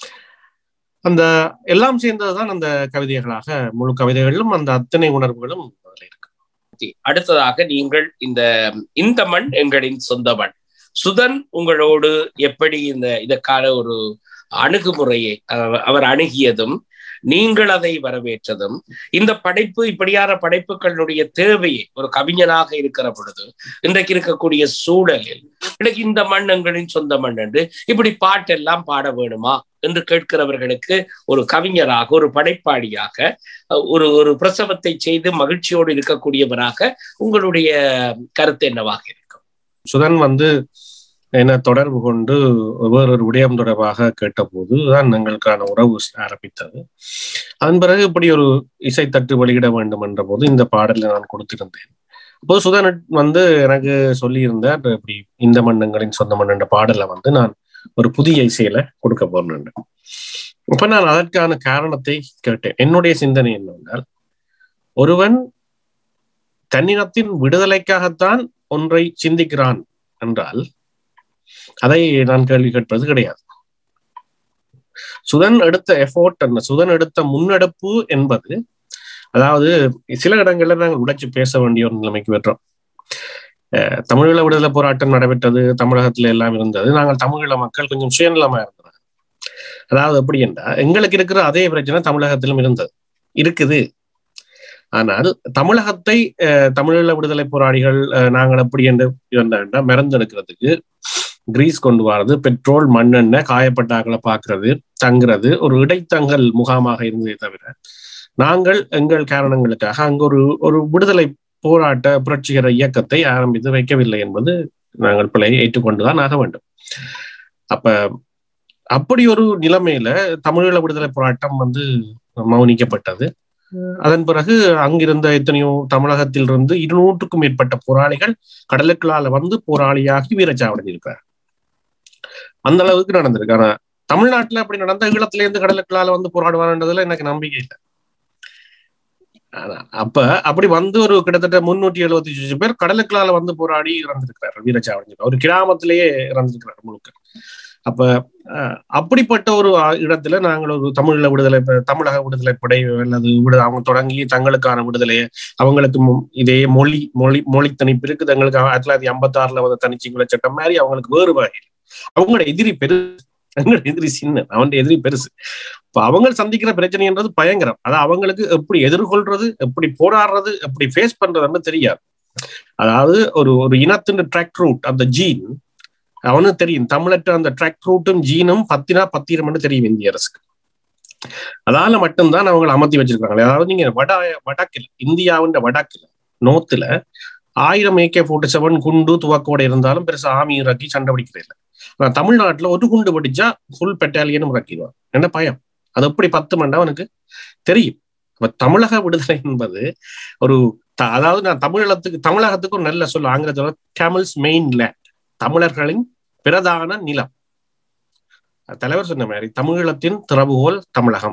அந்த எல்லாம் சேர்ந்ததுதான் அந்த கவிதைகளாக முழு கவிதைகளிலும் அந்த அத்தனை உணர்வுகளும் அதுல இருக்கு அடுத்ததாக நீங்கள் இந்த இந்த மண் எங்களின் சொந்த மண் சுதன் உங்களோடு எப்படி இந்த இதற்கான ஒரு அணுகுமுறையை அவ- அவர் அணுகியதும் நீங்கள் அதை வரவேற்றதும் இந்த படைப்பு இப்படியான படைப்புகளுடைய தேவையை ஒரு கவிஞனாக இருக்கிற பொழுது இன்றைக்கு இருக்கக்கூடிய சூழலில் இன்னைக்கு இந்த மண் எங்களின் சொந்த மண் என்று இப்படி பாட்டெல்லாம் பாட வேணுமா என்று கேட்கிறவர்களுக்கு ஒரு கவிஞராக ஒரு படைப்பாளியாக அஹ், ஒரு ஒரு பிரசவத்தை செய்து மகிழ்ச்சியோடு இருக்கக்கூடியவராக உங்களுடைய கருத்து என்னவாக இருக்கும் சுதன் வந்து என்ன தொடர்பு கொண்டு வேறொரு விடயம் தொடர்பாக கேட்டபோது தான் எங்களுக்கான உறவு ஆரம்பித்தது அதன் பிறகு இப்படி ஒரு இசைத்தட்டு வெளியிட வேண்டும் என்ற போது இந்த பாடலை நான் கொடுத்திருந்தேன் அப்போ சுதன் வந்து எனக்கு சொல்லியிருந்தார் இப்படி இந்த மண்ணங்களின் சொந்த மண் என்ற பாடலை வந்து நான் ஒரு புதிய இசையில கொடுக்க போறேன் இப்ப நான் அதற்கான காரணத்தை கேட்டேன் என்னுடைய சிந்தனை என்னவென்றால் ஒருவன் தன்னினத்தின் விடுதலைக்காகத்தான் ஒன்றை சிந்திக்கிறான் என்றால் அதை நான் கேள்வி கேட்பது கிடையாது சுதன் எடுத்த எஃபோர்ட் என்ன சுதன் எடுத்த முன்னெடுப்பு என்பது அதாவது சில இடங்கள்ல நாங்கள் உடைச்சு பேச வேண்டிய ஒரு நிலைமைக்கு வெற்றோம் தமிழீழ விடுதலை போராட்டம் நடைபெற்றது தமிழகத்துல எல்லாம் இருந்தது நாங்கள் தமிழீழ மக்கள் கொஞ்சம் சுயநலமா இருந்தோம் அதாவது எப்படி என்றால் எங்களுக்கு இருக்கிற அதே பிரச்சனை தமிழகத்திலும் இருந்தது இருக்குது ஆனால் தமிழகத்தை தமிழீழ விடுதலை போராளிகள் நாங்கள் எப்படி என்று இருந்தா மறந்தெடுக்கிறதுக்கு கிரீஸ் கொண்டு வர்றது பெட்ரோல் மண்ணெண்ணெய் காயப்பட்டாக்களை பார்க்கறது தங்குறது ஒரு இடைத்தங்கல் முகாமாக இருந்ததே தவிர நாங்கள் எங்கள் காரணங்களுக்காக அங்கு ஒரு ஒரு விடுதலை போராட்ட புரட்சிகர இயக்கத்தை ஆரம்பித்து வைக்கவில்லை என்பது நாங்கள் பிள்ளையை ஏற்றுக்கொண்டுதான் ஆக வேண்டும் அப்ப அப்படி ஒரு நிலைமையில தமிழீழ விடுதலை போராட்டம் வந்து மௌனிக்கப்பட்டது அதன் பிறகு அங்கிருந்த எத்தனையோ தமிழகத்தில் இருந்து இருநூற்றுக்கும் மேற்பட்ட போராளிகள் கடலுக்குள்ளால வந்து போராளியாகி வீரச்சாவடைஞ்சிருக்கிறார் அந்த அளவுக்கு நடந்திருக்கு ஆனா தமிழ்நாட்டுல அப்படி நடந்த ஈழத்துல இருந்து கடலுக்குள்ளால வந்து போராடுவான்றதுல எனக்கு நம்பிக்கை இல்லை அப்ப அப்படி வந்து ஒரு கிட்டத்தட்ட முன்னூற்றி எழுபத்தி அஞ்சு பேர் கடலுக்குள்ளால வந்து போராடி இறந்திருக்கிறார் வீரச்சாவடைஞ்சு ஒரு கிராமத்திலேயே இறந்திருக்கிறார் முழுக்க அப்ப அப்படிப்பட்ட ஒரு இடத்துல நாங்கள் ஒரு தமிழீழ விடுதலை தமிழக விடுதலை படை அல்லது விடு அவங்க தொடங்கி தங்களுக்கான விடுதலையை அவங்களுக்கு இதே மொழி மொழி மொழி தனிப்பு இருக்குது தங்களுக்கு ஆயிரத்தி தொள்ளாயிரத்தி ஐம்பத்தி ஆறுல வந்து தனிச்சிங்குள்ள சட்டம் மாதிரி அவங்களுக்கு வேறு வகை அவங்களோட எதிரி பெருசு அவங்களோட எதிரி சின்ன அவன் எதிரி பெருசு இப்ப அவங்க சந்திக்கிற பிரச்சனைன்றது பயங்கரம் அதை அவங்களுக்கு எப்படி எதிர்கொள்றது எப்படி போராடுறது எப்படி ஃபேஸ் பண்றதுன்னு தெரியாது அதாவது ஒரு ஒரு இனத்தின் ட்ராக் ரூட் அந்த ஜீன் அவனுக்கு தெரியும் தமிழற்ற அந்த ட்ராக் ரூட்டும் ஜீனும் பத்தினா பத்திரம்னு தெரியும் இந்திய அரசுக்கு அதால மட்டும்தான் அவங்களை அமர்த்தி வச்சிருக்காங்க அதாவது நீங்க வட வடக்கில் இந்தியாவின் வடக்கில் நோத்துல ஆயிரம் ஏகே போர்ட்டி செவன் குண்டு துவக்கோட இருந்தாலும் பெருசா ஆமி இறக்கி சண்டை பிடிக்கிறது இல்லை ஆனா தமிழ்நாட்டுல ஒரு குண்டு பிடிச்சா ஃபுல் பெட்டாலியனும் இறக்கிடுவான் என்ன பயம் அது எப்படி பத்து மண்டா அவனுக்கு தெரியும் அப்ப தமிழக விடுதலை என்பது ஒரு அதாவது நான் தமிழகத்துக்கு தமிழகத்துக்கு ஒரு நல்ல சொல்ல ஆங்கிலத்தில் கேமல்ஸ் மெயின் லேண்ட் தமிழர்களின் பிரதான நிலம் தலைவர் சொன்ன மாதிரி தமிழீழத்தின் திறவுகோல் தமிழகம்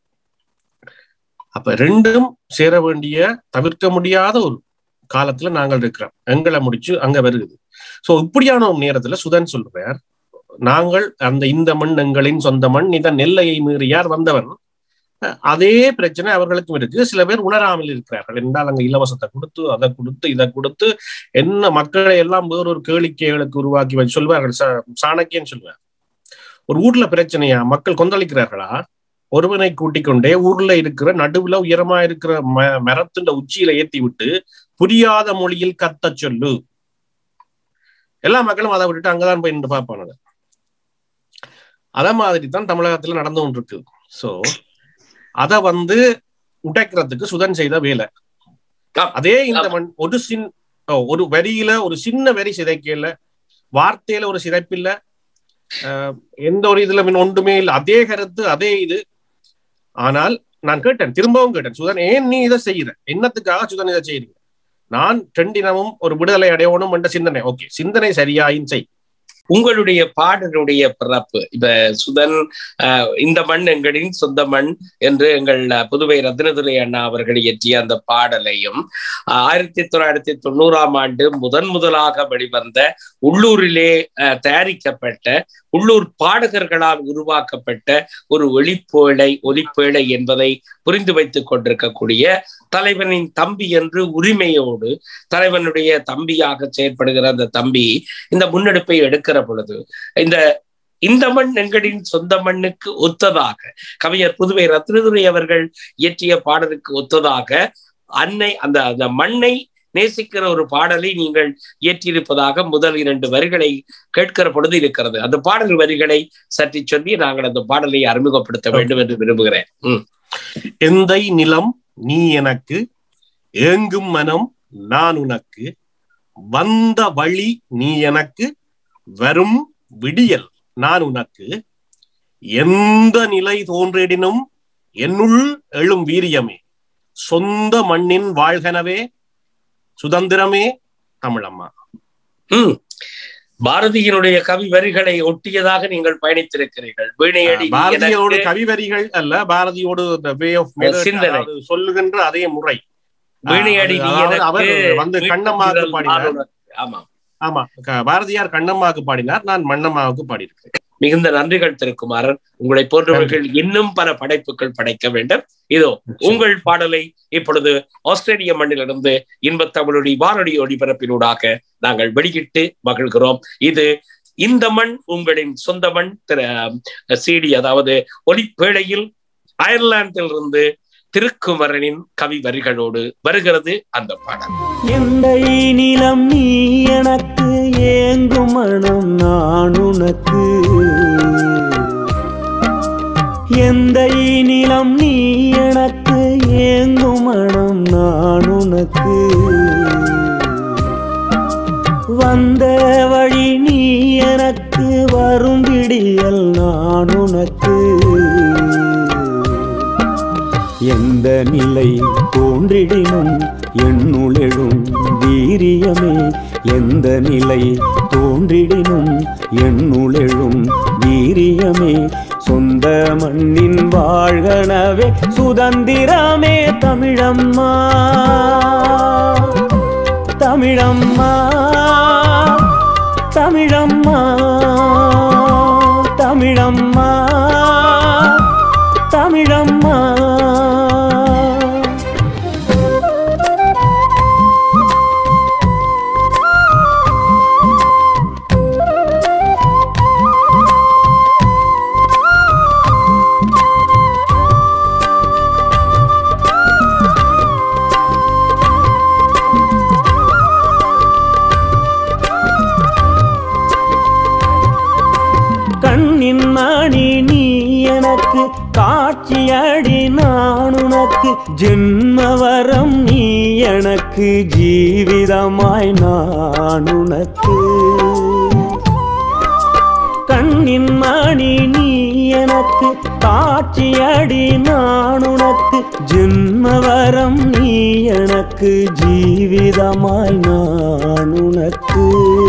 அப்ப ரெண்டும் சேர வேண்டிய தவிர்க்க முடியாத ஒரு காலத்துல நாங்கள் இருக்கிறோம் எங்களை முடிச்சு அங்க வருகுது சோ இப்படியான ஒரு நேரத்துல சுதன் சொல்றார் நாங்கள் அந்த இந்த மண் எங்களின் சொந்த மண் இந்த நெல்லையை மீறியார் வந்தவன் அதே பிரச்சனை அவர்களுக்கும் இருக்கு சில பேர் உணராமல் இருக்கிறார்கள் என்றால் அங்க இலவசத்தை கொடுத்து அதை கொடுத்து இதை கொடுத்து என்ன மக்களை எல்லாம் வேறொரு கேளிக்கைகளுக்கு உருவாக்கி வச்சு சொல்வார்கள் சாணக்கியன்னு சொல்லுவார் ஒரு ஊர்ல பிரச்சனையா மக்கள் கொந்தளிக்கிறார்களா ஒருவனை கூட்டிக் கொண்டே ஊர்ல இருக்கிற நடுவுல உயரமா இருக்கிற ம மரத்துண்ட உச்சியில ஏத்தி விட்டு புரியாத மொழியில் கத்த சொல்லு எல்லா மக்களும் அதை விட்டுட்டு அங்கதான் போய் நின்று பார்ப்பானுங்க அத மாதிரி தான் தமிழகத்துல நடந்து கொண்டிருக்கு சோ அத வந்து உடைக்கிறதுக்கு சுதன் செய்த வேலை அதே இந்த மண் ஒரு சின் ஒரு வரியில ஒரு சின்ன வரி சிதைக்கல வார்த்தையில ஒரு சிதைப்பில்ல எந்த ஒரு இதுல மின் ஒன்றுமே இல்லை அதே கருத்து அதே இது ஆனால் நான் கேட்டேன் திரும்பவும் கேட்டேன் சுதன் ஏன் நீ இதை செய்யற என்னத்துக்காக சுதன் இதை செய்யறீங்க நான் ட்ரெண்டினமும் ஒரு விடுதலை அடையணும் என்ற சிந்தனை ஓகே சிந்தனை சரியாயின் செய் உங்களுடைய பாடலுடைய பிறப்பு இப்ப சுதன் இந்த மண் எங்களின் சொந்த மண் என்று எங்கள் புதுவை ரத்னதுரை அண்ணா அவர்கள் இயற்றிய அந்த பாடலையும் ஆயிரத்தி தொள்ளாயிரத்தி தொண்ணூறாம் ஆண்டு முதன் முதலாக வெளிவந்த உள்ளூரிலே தயாரிக்கப்பட்ட உள்ளூர் பாடகர்களால் உருவாக்கப்பட்ட ஒரு ஒளிப்பேழை ஒலிப்பேழை என்பதை புரிந்து வைத்துக் கொண்டிருக்கக்கூடிய தலைவனின் தம்பி என்று உரிமையோடு தலைவனுடைய தம்பியாக செயற்படுகிற அந்த தம்பி இந்த முன்னெடுப்பை எடுக்கிற பொழுது இந்த இந்த மண் எங்களின் சொந்த மண்ணுக்கு ஒத்ததாக கவிஞர் புதுவை ரத்னதுரை அவர்கள் இயற்றிய பாடலுக்கு ஒத்ததாக அன்னை அந்த அந்த மண்ணை நேசிக்கிற ஒரு பாடலை நீங்கள் இயற்றியிருப்பதாக முதல் இரண்டு வரிகளை கேட்கிற பொழுது இருக்கிறது அந்த பாடல் வரிகளை சற்றி சொல்லி நாங்கள் அந்த பாடலை அறிமுகப்படுத்த வேண்டும் என்று விரும்புகிறேன் எந்தை நிலம் நீ எனக்கு ஏங்கும் மனம் நான் உனக்கு வந்த வழி நீ எனக்கு வரும் விடியல் நான் உனக்கு எந்த நிலை தோன்றிடினும் என்னுள் எழும் வீரியமே சொந்த மண்ணின் வாழ்கனவே சுதந்திரமே தமிழம்மா உம் பாரதியினுடைய கவி வரிகளை ஒட்டியதாக நீங்கள் பயணித்திருக்கிறீர்கள் வீணையடி நீ பாரதியோடு எனக்கு, கவிவரிகள் அல்ல பாரதியோடு வே ஆஃப் சிந்தனை. சொல்லுகின்ற அதே முறை வீணையடி நீ அதாவது எனக்கு, அவர் வந்து கண்ணம்மாவுக்கு வீட்டில் பாடினார் ஆளுநர். ஆமா ஆமா க- பாரதியார் கண்ணம்மாவுக்கு பாடினார் நான் மண்ணம்மாவுக்கு பாடியிருக்கிறேன் மிகுந்த நன்றிகள் திருக்குமாரன் உங்களை போன்றவர்கள் இன்னும் பல படைப்புகள் படைக்க வேண்டும் இதோ உங்கள் பாடலை இப்பொழுது ஆஸ்திரேலிய மண்ணிலிருந்து இன்பத் தமிழொலி வானொலி ஒளிபரப்பினூடாக நாங்கள் வெளியிட்டு மகிழ்கிறோம் இது இந்த மண் உங்களின் சொந்த மண் திரு சிடி அதாவது ஒலிப்பேழையில் அயர்லாந்தில் இருந்து திருக்குமரனின் கவி வரிகளோடு வருகிறது அந்த பாடல் எந்தை நிலம் நீ எனக்கு ஏங்கும் மனம் நான் உனக்கு எந்தை நிலம் நீ எனக்கு ஏங்கும் மனம் நான் உனக்கு வந்த வழி நீ எனக்கு வரும் விடியல் நான் உனக்கு எந்த நிலை தோன்றிடினும் எண்ணுளெழும் வீரியமே எந்த நிலை தோன்றிடினும் எண்ணுளெழும் வீரியமே சொந்த மண்ணின் வாழ்கனவே சுதந்திரமே தமிழம்மா தமிழம்மா தமிழம்மா தமிழம்மா தமிழம்மா கண்ணின் மணி நீ எனக்கு காட்சியடி நான் உனக்கு ஜென்மவரம் நீ எனக்கு ஜீவிதமாய் நான் உனக்கு கண்ணின் மணி நீ எனக்கு காட்சியடி நான் உனக்கு ஜென்மவரம் நீ எனக்கு ஜீவிதமாய் நான் உனக்கு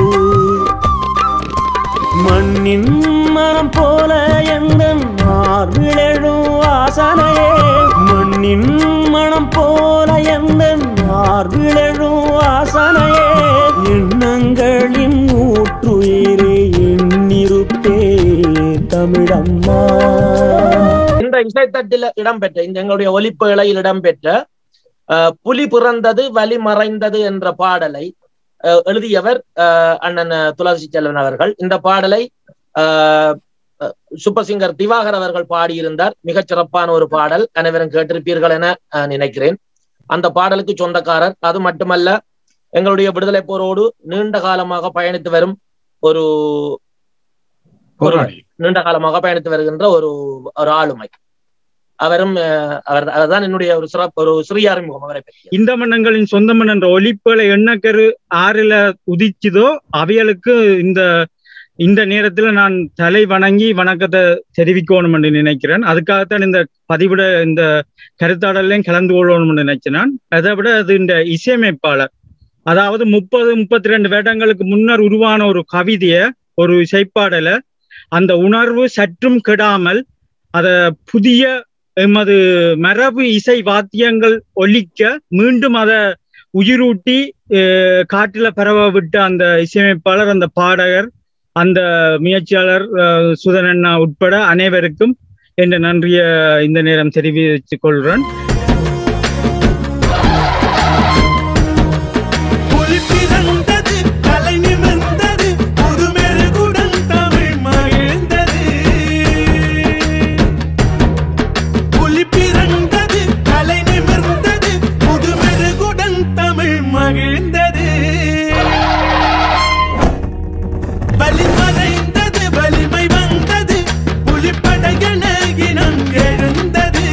மண்ணின் மனம் போல எந்த மார்பிழழும் வாசனையே மண்ணின் மனம் போல எந்த மார்பிழழும் வாசனையே எண்ணங்களின் ஊற்றுயிரே எண்ணிருப்பே தமிழம்மா இந்த இசைத்தட்டில் இடம்பெற்ற இந்த எங்களுடைய ஒலிப்பு இலையில் இடம்பெற்ற அஹ், புலி பிறந்தது வலி மறைந்தது என்ற பாடலை அஹ், எழுதியவர் அஹ், அண்ணன் அஹ், துளசி செல்வன் அவர்கள் இந்த பாடலை அஹ், அஹ், சூப்பர் சிங்கர் திவாகர் அவர்கள் பாடியிருந்தார் மிகச் சிறப்பான ஒரு பாடல் அனைவரும் கேட்டிருப்பீர்கள் என அஹ், நினைக்கிறேன் அந்த பாடலுக்கு சொந்தக்காரர் அது மட்டுமல்ல எங்களுடைய விடுதலை போரோடு நீண்ட காலமாக பயணித்து வரும் ஒரு போராடி நீண்ட காலமாக பயணித்து வருகின்ற ஒரு ஒரு ஆளுமை அவரும் அஹ், அவர் அதுதான் என்னுடைய ஒரு சிறப்பு ஒரு சிறிய அறிமுகம் அவரை பற்றி இந்த மன்னங்களின் சொந்த மண் என்ற ஒலிப்புகளை எண்ணக்கரு ஆறில உதிச்சுதோ அவைகளுக்கு இந்த இந்த நேரத்துல நான் தலை வணங்கி வணக்கத்தை தெரிவிக்கணும் என்று நினைக்கிறேன் அதுக்காகத்தான் இந்த பதிவிட இந்த கருத்தாடலையும் கலந்து கொள்ளணும் என்று நினைக்கிறேன் அதை விட அது இந்த இசையமைப்பாளர் அதாவது முப்பது முப்பத்தி ரெண்டு வருடங்களுக்கு முன்னர் உருவான ஒரு கவிதைய ஒரு இசைப்பாடலை அந்த உணர்வு சற்றும் கெடாமல் அத புதிய எமது மரபு இசை வாத்தியங்கள் ஒலிக்க மீண்டும் அதை உயிரூட்டி அஹ், காற்றில பரவ விட்ட அந்த இசையமைப்பாளர் அந்த பாடகர் அந்த முயற்சியாளர் அஹ், சுதனண்ணா உட்பட அனைவருக்கும் என்ற நன்றிய இந்த நேரம் தெரிவித்துக் கொள்கிறேன் புலி பிறந்தது தலை நிமிர்ந்தது புதுமெருகுடன் தமிழ் மகிழ்ந்தது புலி பிறந்தது தலை நிமிர்ந்தது புதுமெருகுடன் தமிழ் மகிழ்ந்தது வலி மறைந்தது வலிமை வந்தது புலிப்படையன இனம் எழுந்தது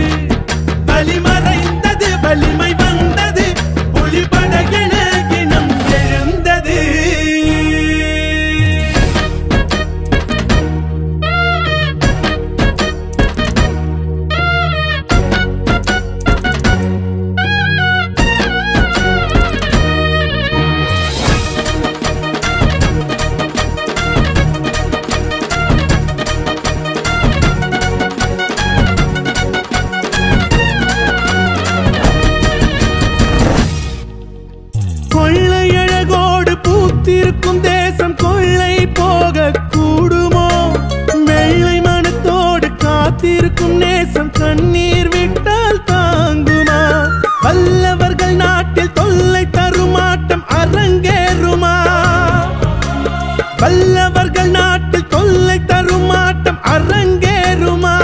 வலி மறைந்தது வலிமை வந்தது புலிப்படையன இனம் காத்திருக்கும் நேசம் கண்ணீர் விட்டால் தாங்குமா வல்லவர்கள் நாட்டில் தொல்லை தருமாட்டம் அரங்கேறுமா வல்லவர்கள் நாட்டில் தொல்லை தருமாட்டம் அரங்கேறுமா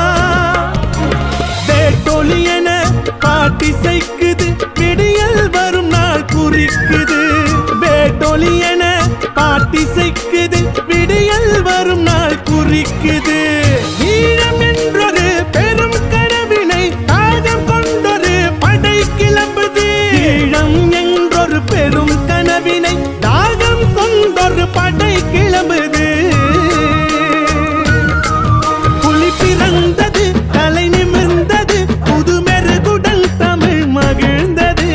வேட்டொலி என பாட்டிசைக்குது விடியல் வரும் நாள் குறிக்குது வேட்டொலி என பாட்டிசைக்குது விடியல் வரும் நாள் குறிக்குது ஈழம் என்றொரு பெரும் கனவினை தாகம் கொண்டொரு படை கிளம்புது ஈழம் என்றொரு பெரும் கனவினை தாகம் கொண்டொரு படை கிளம்புது புலி பிறந்தது தலை நிமிர்ந்தது புதுமெருகுடன் தமிழ் மகிழ்ந்தது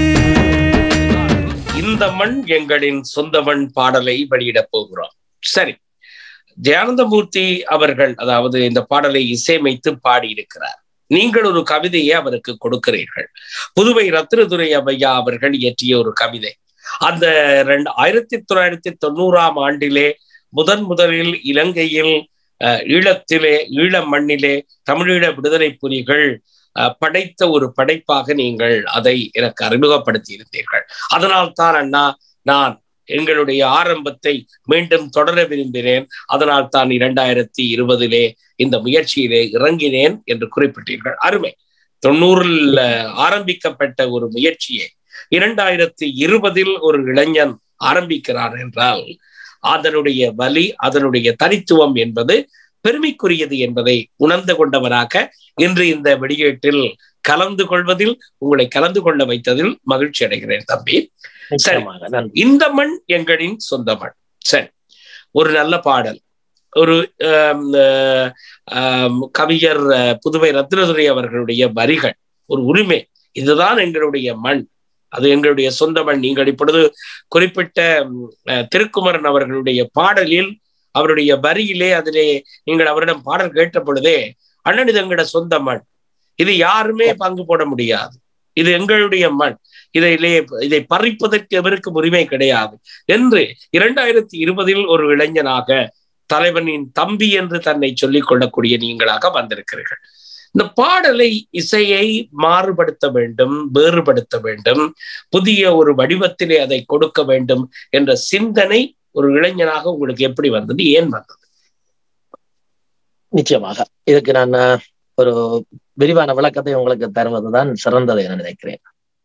இந்த மண் எங்களின் சொந்த மண் பாடலை வெளியிடப் போகிறோம் சரி ஜெயானந்தமூர்த்தி அவர்கள் அதாவது இந்த பாடலை இசையமைத்து பாடியிருக்கிறார் நீங்கள் ஒரு கவிதையை அவருக்கு கொடுக்கிறீர்கள் புதுவை ரத்னதுரை அவையா அவர்கள் இயற்றிய ஒரு கவிதை அந்த ரெண்டு ஆயிரத்தி தொள்ளாயிரத்தி தொண்ணூறாம் ஆண்டிலே முதன் முதலில் இலங்கையில் அஹ், ஈழத்திலே ஈழ மண்ணிலே தமிழீழ விடுதலை புலிகள் அஹ், படைத்த ஒரு படைப்பாக நீங்கள் அதை எனக்கு அறிமுகப்படுத்தி இருந்தீர்கள் அதனால் தான் அண்ணா நான் எங்களுடைய ஆரம்பத்தை மீண்டும் தொடர விரும்பினேன் அதனால் தான் இரண்டாயிரத்தி இருபதிலே இந்த முயற்சியிலே இறங்கினேன் என்று குறிப்பிட்டீர்கள் அருமை தொண்ணூறில் அஹ், ஆரம்பிக்கப்பட்ட ஒரு முயற்சியை இரண்டாயிரத்தி இருபதில் ஒரு இளைஞன் ஆரம்பிக்கிறார் என்றால் அதனுடைய வலி அதனுடைய தனித்துவம் என்பது பெருமைக்குரியது என்பதை உணர்ந்து கொண்டவராக இன்று இந்த வெளியீட்டில் கலந்து கொள்வதில் உங்களை கலந்து கொள்ள வைத்ததில் மகிழ்ச்சி அடைகிறேன் தம்பி நிச்சயமாக நன்றி இந்த மண் எங்களின் சொந்த மண் சரி ஒரு நல்ல பாடல் ஒரு ஆம், அஹ், ஆம், கவிஞர் அஹ், புதுவை ரத்னதுரை அவர்களுடைய வரிகள் ஒரு உரிமை இதுதான் எங்களுடைய மண் அது எங்களுடைய சொந்த மண் நீங்கள் இப்பொழுது குறிப்பிட்ட ம், அஹ், திருக்குமரன் அவர்களுடைய பாடலில் அவருடைய வரியிலே அதிலே நீங்கள் அவரிடம் பாடல் கேட்ட பொழுதே அண்ணன் இது எங்களோட சொந்த மண் இது யாருமே பங்கு போட முடியாது இது எங்களுடைய மண் இதிலே இதை பறிப்பதற்கு எவருக்கும் உரிமை கிடையாது என்று இரண்டாயிரத்தி இருபதில் ஒரு இளைஞனாக தலைவனின் தம்பி என்று தன்னை சொல்லிக் கொள்ளக்கூடிய நீங்களாக வந்திருக்கிறீர்கள் இந்த பாடலை இசையை மாறுபடுத்த வேண்டும் வேறுபடுத்த வேண்டும் புதிய ஒரு வடிவத்திலே அதை கொடுக்க வேண்டும் என்ற சிந்தனை ஒரு இளைஞனாக உங்களுக்கு எப்படி வந்தது ஏன் வந்தது நிச்சயமாக இதுக்கு நான் அஹ், ஒரு விரிவான விளக்கத்தை உங்களுக்கு தருவதுதான் சிறந்தது என நினைக்கிறேன்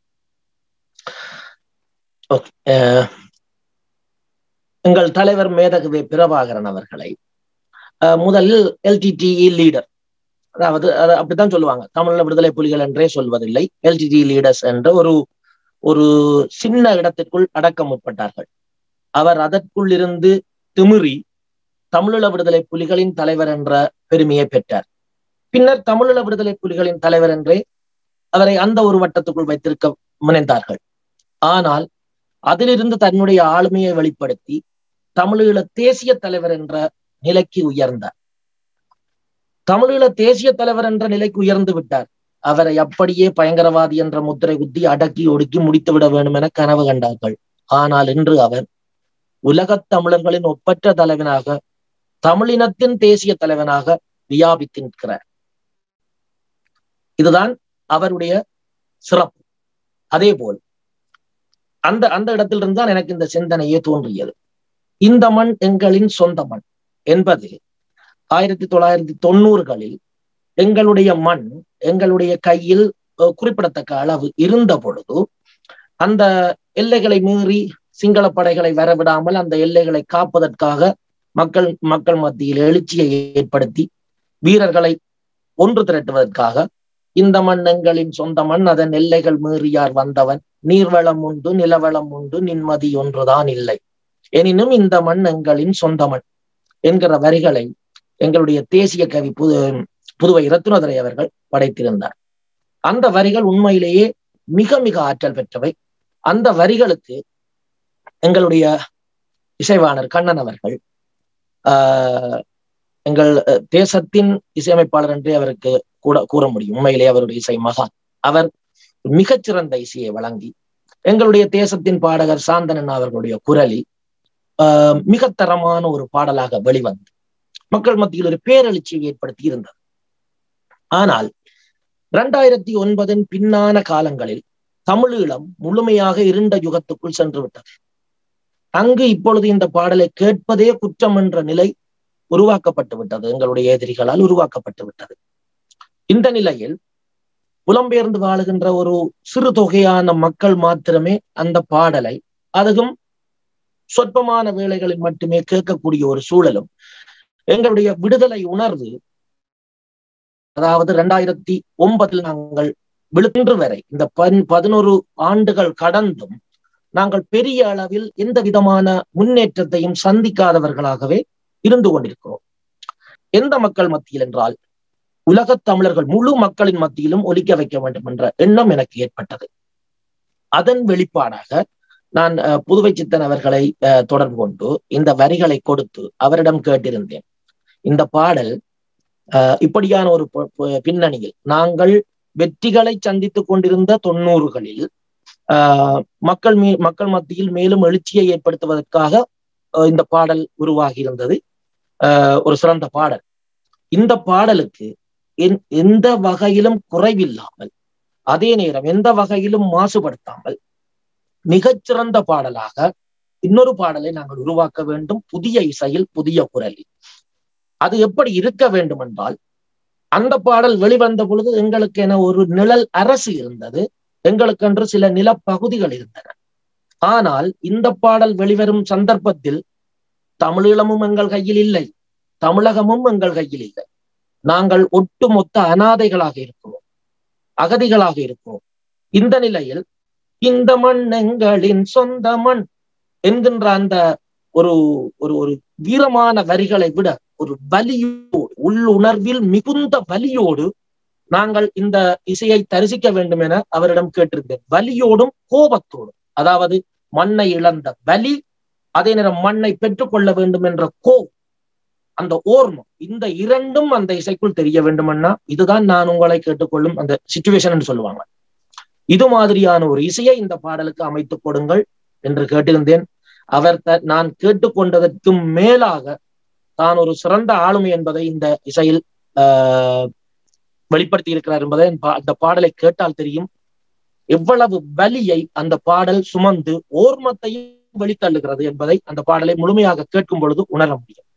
Okay. அஹ், எங்கள் தலைவர் மேதகவி பிரபாகரன் அவர்களை அஹ், முதலில் எல்டிடிஇ லீடர் அதாவது அது அப்படித்தான் சொல்லுவாங்க தமிழ்ல விடுதலை புலிகள் என்றே சொல்வதில்லை எல்டிடி லீடர்ஸ் என்ற ஒரு ஒரு சின்ன இடத்திற்குள் அடக்க முற்பட்டார்கள் அவர் அதற்குள் இருந்து திமிறி தமிழீழ விடுதலை புலிகளின் தலைவர் என்ற பெருமையை பெற்றார் பின்னர் தமிழீழ விடுதலை புலிகளின் தலைவர் என்றே அவரை அந்த ஒரு வட்டத்துக்குள் வைத்திருக்க முனைந்தார்கள் ஆனால் அதிலிருந்து தன்னுடைய ஆளுமையை வெளிப்படுத்தி தமிழீழ தேசிய தலைவர் என்ற நிலைக்கு உயர்ந்தார் தமிழீழ தேசிய தலைவர் என்ற நிலைக்கு உயர்ந்து விட்டார் அவரை அப்படியே பயங்கரவாதி என்ற முத்திரை குத்தி அடக்கி ஒடுக்கி முடித்து விட வேண்டும் என கனவு கண்டார்கள் ஆனால் இன்று அவர் உலகத் தமிழர்களின் ஒப்பற்ற தலைவனாக தமிழினத்தின் தேசிய தலைவனாக வியாபித்து நிற்கிறார் இதுதான் அவருடைய சிறப்பு அதே போல் அந்த அந்த இடத்திலிருந்து தான் எனக்கு இந்த சிந்தனையே தோன்றியது இந்த மண் எங்களின் சொந்த மண் என்பது ஆயிரத்தி தொள்ளாயிரத்தி தொண்ணூறுகளில் எங்களுடைய மண் எங்களுடைய கையில் அஹ், குறிப்பிடத்தக்க அளவு இருந்த பொழுது அந்த எல்லைகளை மீறி சிங்கள படைகளை வரவிடாமல் அந்த எல்லைகளை காப்பதற்காக மக்கள் மக்கள் மத்தியில் எழுச்சியை ஏற்படுத்தி வீரர்களை ஒன்று திரட்டுவதற்காக இந்த மண் எங்களின் சொந்த மண் அதன் எல்லைகள் மீறியார் வந்தவன் நீர்வளம் உண்டு நிலவளம் உண்டு நிம்மதி ஒன்றுதான் இல்லை எனினும் இந்த மண் எங்களின் சொந்த மண் என்கிற வரிகளை எங்களுடைய தேசிய கவி புது புதுவை ரத்னதுரை அவர்கள் படைத்திருந்தார் அந்த வரிகள் உண்மையிலேயே மிக மிக ஆற்றல் பெற்றவை அந்த வரிகளுக்கு எங்களுடைய இசைவாணர் கண்ணன் அவர்கள் ஆஹ் எங்கள் அஹ், தேசத்தின் இசையமைப்பாளர் என்றே அவருக்கு கூட கூற முடியும் உண்மையிலே அவருடைய இசை மகான் அவர் மிகச்சிறந்த இசையை வழங்கி எங்களுடைய தேசத்தின் பாடகர் சாந்தனன் அவர்களுடைய குரலில் ஆஹ் மிக தரமான ஒரு பாடலாக வெளிவந்து மக்கள் மத்தியில் ஒரு பேரெழுச்சியை ஏற்படுத்தி இருந்தது ஆனால் இரண்டாயிரத்தி ஒன்பதின் பின்னான காலங்களில் தமிழீழம் முழுமையாக இருண்ட யுகத்துக்குள் சென்று விட்டது அங்கு இப்பொழுது இந்த பாடலை கேட்பதே குற்றம் என்ற நிலை உருவாக்கப்பட்டு விட்டது எங்களுடைய எதிரிகளால் உருவாக்கப்பட்டு விட்டது இந்த நிலையில் புலம்பெயர்ந்து வாழுகின்ற ஒரு சிறு தொகையான மக்கள் மாத்திரமே அந்த பாடலை அதுவும் சொற்பமான வேளைகளில் மட்டுமே கேட்கக்கூடிய ஒரு சூழலும் எங்களுடைய விடுதலை உணர்வு அதாவது இரண்டாயிரத்தி ஒன்பதில் நாங்கள் விழுந்து வரை இந்த பன் பதினோரு ஆண்டுகள் கடந்தும் நாங்கள் பெரிய அளவில் எந்த விதமான முன்னேற்றத்தையும் சந்திக்காதவர்களாகவே இருந்து கொண்டிருக்கிறோம் எந்த மக்கள் மத்தியில் என்றால் உலகத் தமிழர்கள் முழு மக்களின் மத்தியிலும் ஒலிக்க வைக்க வேண்டும் என்ற எண்ணம் எனக்கு ஏற்பட்டது அதன் வெளிப்பாடாக நான் அஹ், புதுவை சித்தன் அவர்களை அஹ், தொடர்பு கொண்டு இந்த வரிகளை கொடுத்து அவரிடம் கேட்டிருந்தேன் இந்த பாடல் அஹ், இப்படியான ஒரு ப- ப- பின்னணியில் நாங்கள் வெற்றிகளை சந்தித்துக் கொண்டிருந்த தொண்ணூறுகளில் ஆஹ் மக்கள் மீ மக்கள் மத்தியில் மேலும் எழுச்சியை ஏற்படுத்துவதற்காக அஹ் இந்த பாடல் உருவாகி இருந்தது ஆஹ் ஒரு சிறந்த பாடல் இந்த பாடலுக்கு என் எந்த வகையிலும் குறைவில்லாமல் அதே நேரம் எந்த வகையிலும் மாசுபடுத்தாமல் மிகச்சிறந்த பாடலாக இன்னொரு பாடலை நாங்கள் உருவாக்க வேண்டும் புதிய இசையில் புதிய குரலில் அது எப்படி இருக்க வேண்டும் என்றால் அந்த பாடல் வெளிவந்த பொழுது எங்களுக்கு என ஒரு நிழல் அரசு இருந்தது எங்களுக்கென்று சில நிலப்பகுதிகள் இருந்தன ஆனால் இந்த பாடல் வெளிவரும் சந்தர்ப்பத்தில் தமிழீழமும் எங்கள் கையில் இல்லை தமிழகமும் எங்கள் கையில் இல்லை நாங்கள் ஒட்டுமொத்த அனாதைகளாக இருக்கிறோம் அகதிகளாக இருக்கிறோம் இந்த நிலையில் இந்த மண் எங்களின் சொந்த மண் என்கின்ற அந்த ஒரு ஒரு ஒரு வீரமான வரிகளை விட ஒரு வலியோடு உள்ளுணர்வில் மிகுந்த வலியோடு நாங்கள் இந்த இசையை தரிசிக்க வேண்டும் என அவரிடம் கேட்டிருந்தேன் வலியோடும் கோபத்தோடும் அதாவது மண்ணை இழந்த வலி அதே நேரம் மண்ணை பெற்றுக்கொள்ள வேண்டும் என்ற கோ அந்த ஓர்மம் இந்த இரண்டும் அந்த இசைக்குள் தெரிய வேண்டும்னா இதுதான் நான் உங்களை கேட்டுக்கொள்ளும் அந்த சுச்சுவேஷன் சொல்லுவாங்க இது மாதிரியான ஒரு இசையை இந்த பாடலுக்கு அமைத்துக் கொடுங்கள் என்று கேட்டிருந்தேன் அவர் த- நான் கேட்டுக்கொண்டதற்கும் மேலாக தான் ஒரு சிறந்த ஆளுமை என்பதை இந்த இசையில் ஆஹ் வெளிப்படுத்தி இருக்கிறார் என்பதை பா- அந்த பாடலை கேட்டால் தெரியும் எவ்வளவு வலியை அந்த பாடல் சுமந்து ஓர்மத்தையும் வெளித்தள்ளுகிறது என்பதை அந்த பாடலை முழுமையாக கேட்கும் பொழுது உணர முடியும்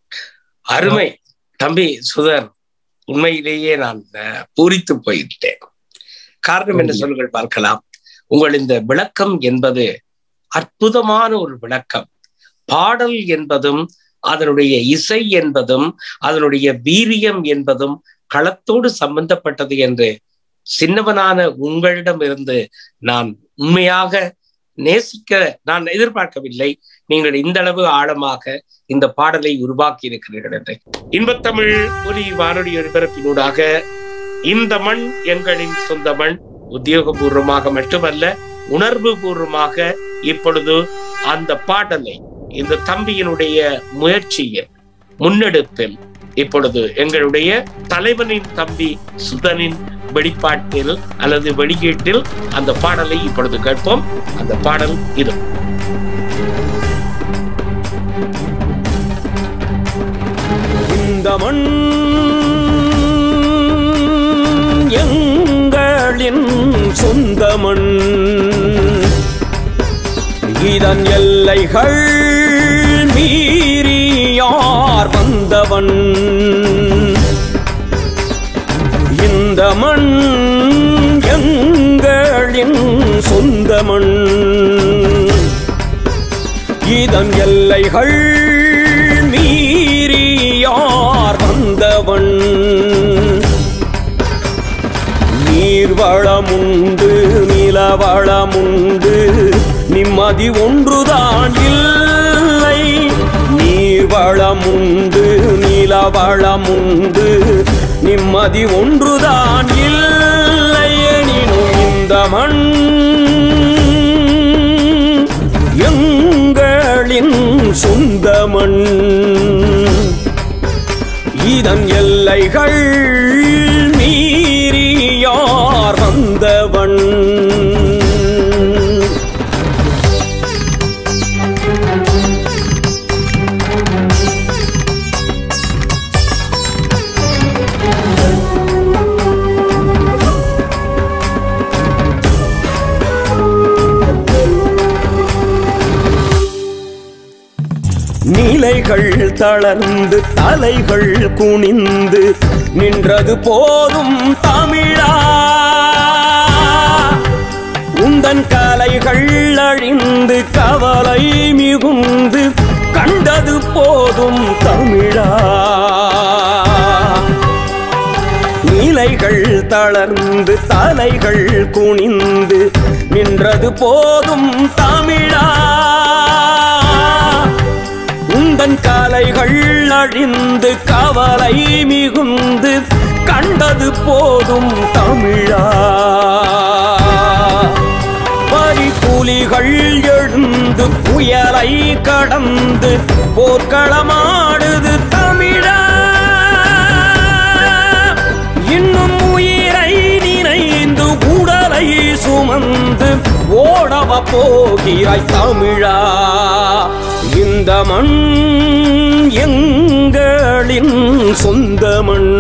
அருமை தம்பி சுதர் உண்மையிலேயே நான் அஹ், பூரித்து போயிட்டேன் காரணம் என்ன சொல்லுங்கள் பார்க்கலாம் உங்கள் இந்த விளக்கம் என்பது அற்புதமான ஒரு விளக்கம் பாடல் என்பதும் அதனுடைய இசை என்பதும் அதனுடைய வீரியம் என்பதும் களத்தோடு சம்பந்தப்பட்டது என்று சின்னவனான உங்களிடம் இருந்து நான் உண்மையாக நேசிக்க நான் எதிர்பார்க்கவில்லை நீங்கள் இந்த அளவு ஆழமாக இந்த பாடலை உருவாக்கி இருக்கிறீர்கள் என்று இன்பத்தமிழ் ஒலி வானொலி ஒலிபரப்பினூடாக இந்த மண் எங்களின் சொந்த மண் உத்தியோகபூர்வமாக மட்டுமல்ல உணர்வு பூர்வமாக இப்பொழுது அந்த பாடலை இந்த தம்பியினுடைய முயற்சியில் முன்னெடுப்பில் இப்பொழுது எங்களுடைய தலைவனின் தம்பி சுதனின் வெளிப்பாட்டில் அல்லது வெளியீட்டில் அந்த பாடலை இப்பொழுது கேட்போம் அந்த பாடல் இது இந்த மண் எங்களின் சொந்த மண் இதன் எல்லைகள் மீறி யார் வந்தவன் இந்த மண் எங்களின் சொந்த மண் இதன் எல்லைகள் மீறி யார் வந்தவன் நீர்வளமுண்டு நிலவளமுண்டு நிம்மதி ஒன்றுதான் இல்லை நீர்வளமுண்டு நிலவளமுண்டு நிம்மதி ஒன்றுதான் இல்லை எனினும் இந்த மண் எங்களின் சொந்த மண் இதன் எல்லைகள் மீறி யார் வந்தவன் இலைகள் தளர்ந்து தலைகள் குனிந்து நின்றது போதும் தமிழா உந்தன் கலைகள் அழிந்து கவலை மிகுந்து கண்டது போதும் தமிழா நிலைகள் தளர்ந்து தலைகள் குனிந்து நின்றது போதும் தமிழா உந்தன் கலைகள் அழிந்து கவலை மிகுந்து கண்டது போதும் தமிழா பரிப்புலிகள் எழுந்து புயலை கடந்து போர்க்களமாடுது தமிழா இன்னும் உயிரை நினைந்து உடலை சுமந்து ஓடவ போகிறாய் தமிழா இந்த மண் எங்களின் சொந்த மண்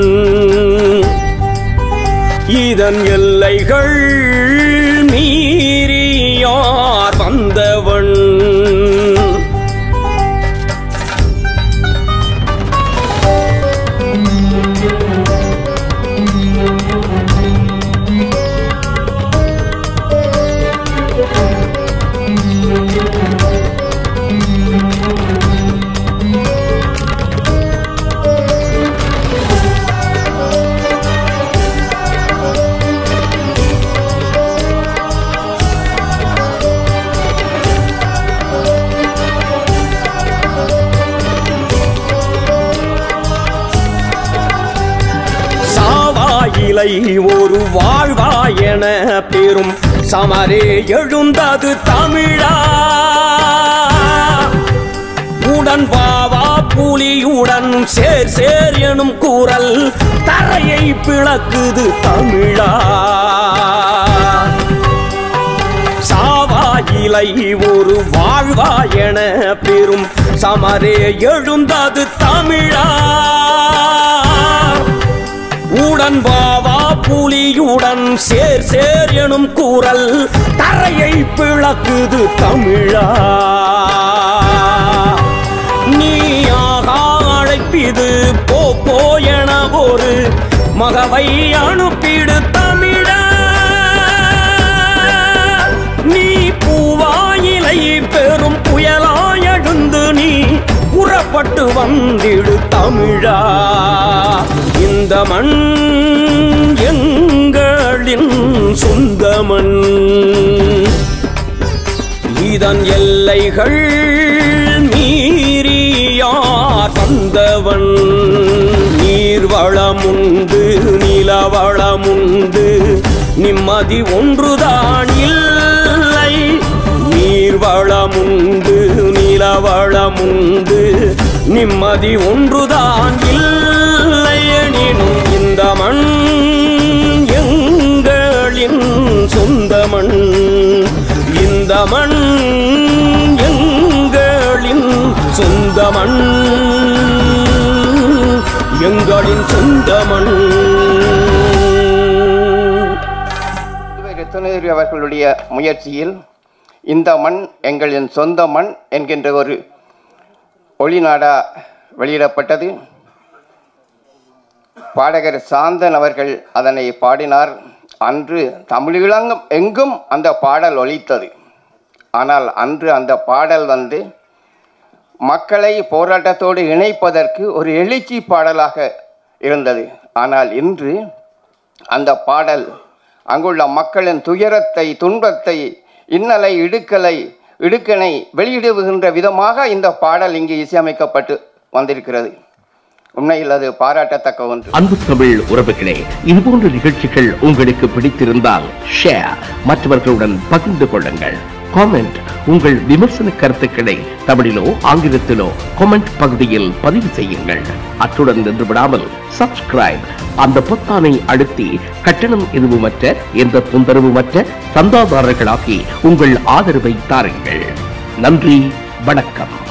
இதன் எல்லைகள் மீறி யார் வந்தவன் சாவாயிலை ஒரு வாழ்வாயென பெரும் சமரே எழுந்தது தமிழா உடன் பாவா புலியுடன் சேர் சேர் எனும் கூறல் தரையை பிளக்குது தமிழா சாவாயிலை ஒரு வாழ்வா என பெரும் சமரே எழுந்தது தமிழா உடன் பாவா புலியுடன் சேர் சேர் எனும் கூறல் தரையை பிளக்குது தமிழா நீயாக அழைப்பிது போ போ என ஒரு மகவை அனுப்பிடு தமிழா நீ பூவாயிலை பெரும் புயலாய் எழுந்து நீ புறப்பட்டு வந்திடு தமிழா இந்த மண் எங்களின் சொந்த மண் இதன் எல்லைகள் மீறி யார் வந்தவன் நீர்வளமுண்டு நிலவளமுண்டு நிம்மதி ஒன்றுதான் இல்லை நீர்வளமுண்டு நிலவளமுண்டு நிம்மதி ஒன்றுதான் இல்லை எனினும் இந்த மண் எங்களின் சொந்த மண் இந்த மண் எங்களின் சொந்த மண் எங்களின் சொந்த மண் ரத்னகிரி அவர்களுடைய முயற்சியில் இந்த மண் எங்களின் சொந்த மண் என்கின்ற ஒரு ஒளிநாடா வெளியிடப்பட்டது பாடகர் சாந்தன் அவர்கள் அதனை பாடினார் அன்று தமிழீழங்கும் எங்கும் அந்த பாடல் ஒலித்தது ஆனால் அன்று அந்த பாடல் வந்து மக்களை போராட்டத்தோடு இணைப்பதற்கு ஒரு எழுச்சி பாடலாக இருந்தது ஆனால் இன்று அந்த பாடல் அங்குள்ள மக்களின் துயரத்தை துன்பத்தை இன்னலை இடுக்கலை இடுக்கனை வெளியிடுகின்ற விதமாக இந்த பாடல் இங்கு இசையமைக்கப்பட்டு வந்திருக்கிறது உண்மையில் அது பாராட்டத்தக்க ஒன்று அன்பு தமிழ் உறவுகளே இதுபோன்ற நிகழ்ச்சிகள் உங்களுக்கு பிடித்திருந்தால் ஷேர் மற்றவர்களுடன் பகிர்ந்து கொள்ளுங்கள் காமெண்ட் உங்கள் விமர்சன கருத்துக்களை தமிழிலோ ஆங்கிலத்திலோ காமெண்ட் பகுதியில் பதிவு செய்யுங்கள் அத்துடன் நின்று விடாமல் சப்ஸ்கிரைப் அந்த பொத்தானை அழுத்தி கட்டணம் எதுவுமற்ற எந்த தொந்தரவுமற்ற சந்தாதாரர்களாகி உங்கள் ஆதரவை தாருங்கள் நன்றி வணக்கம்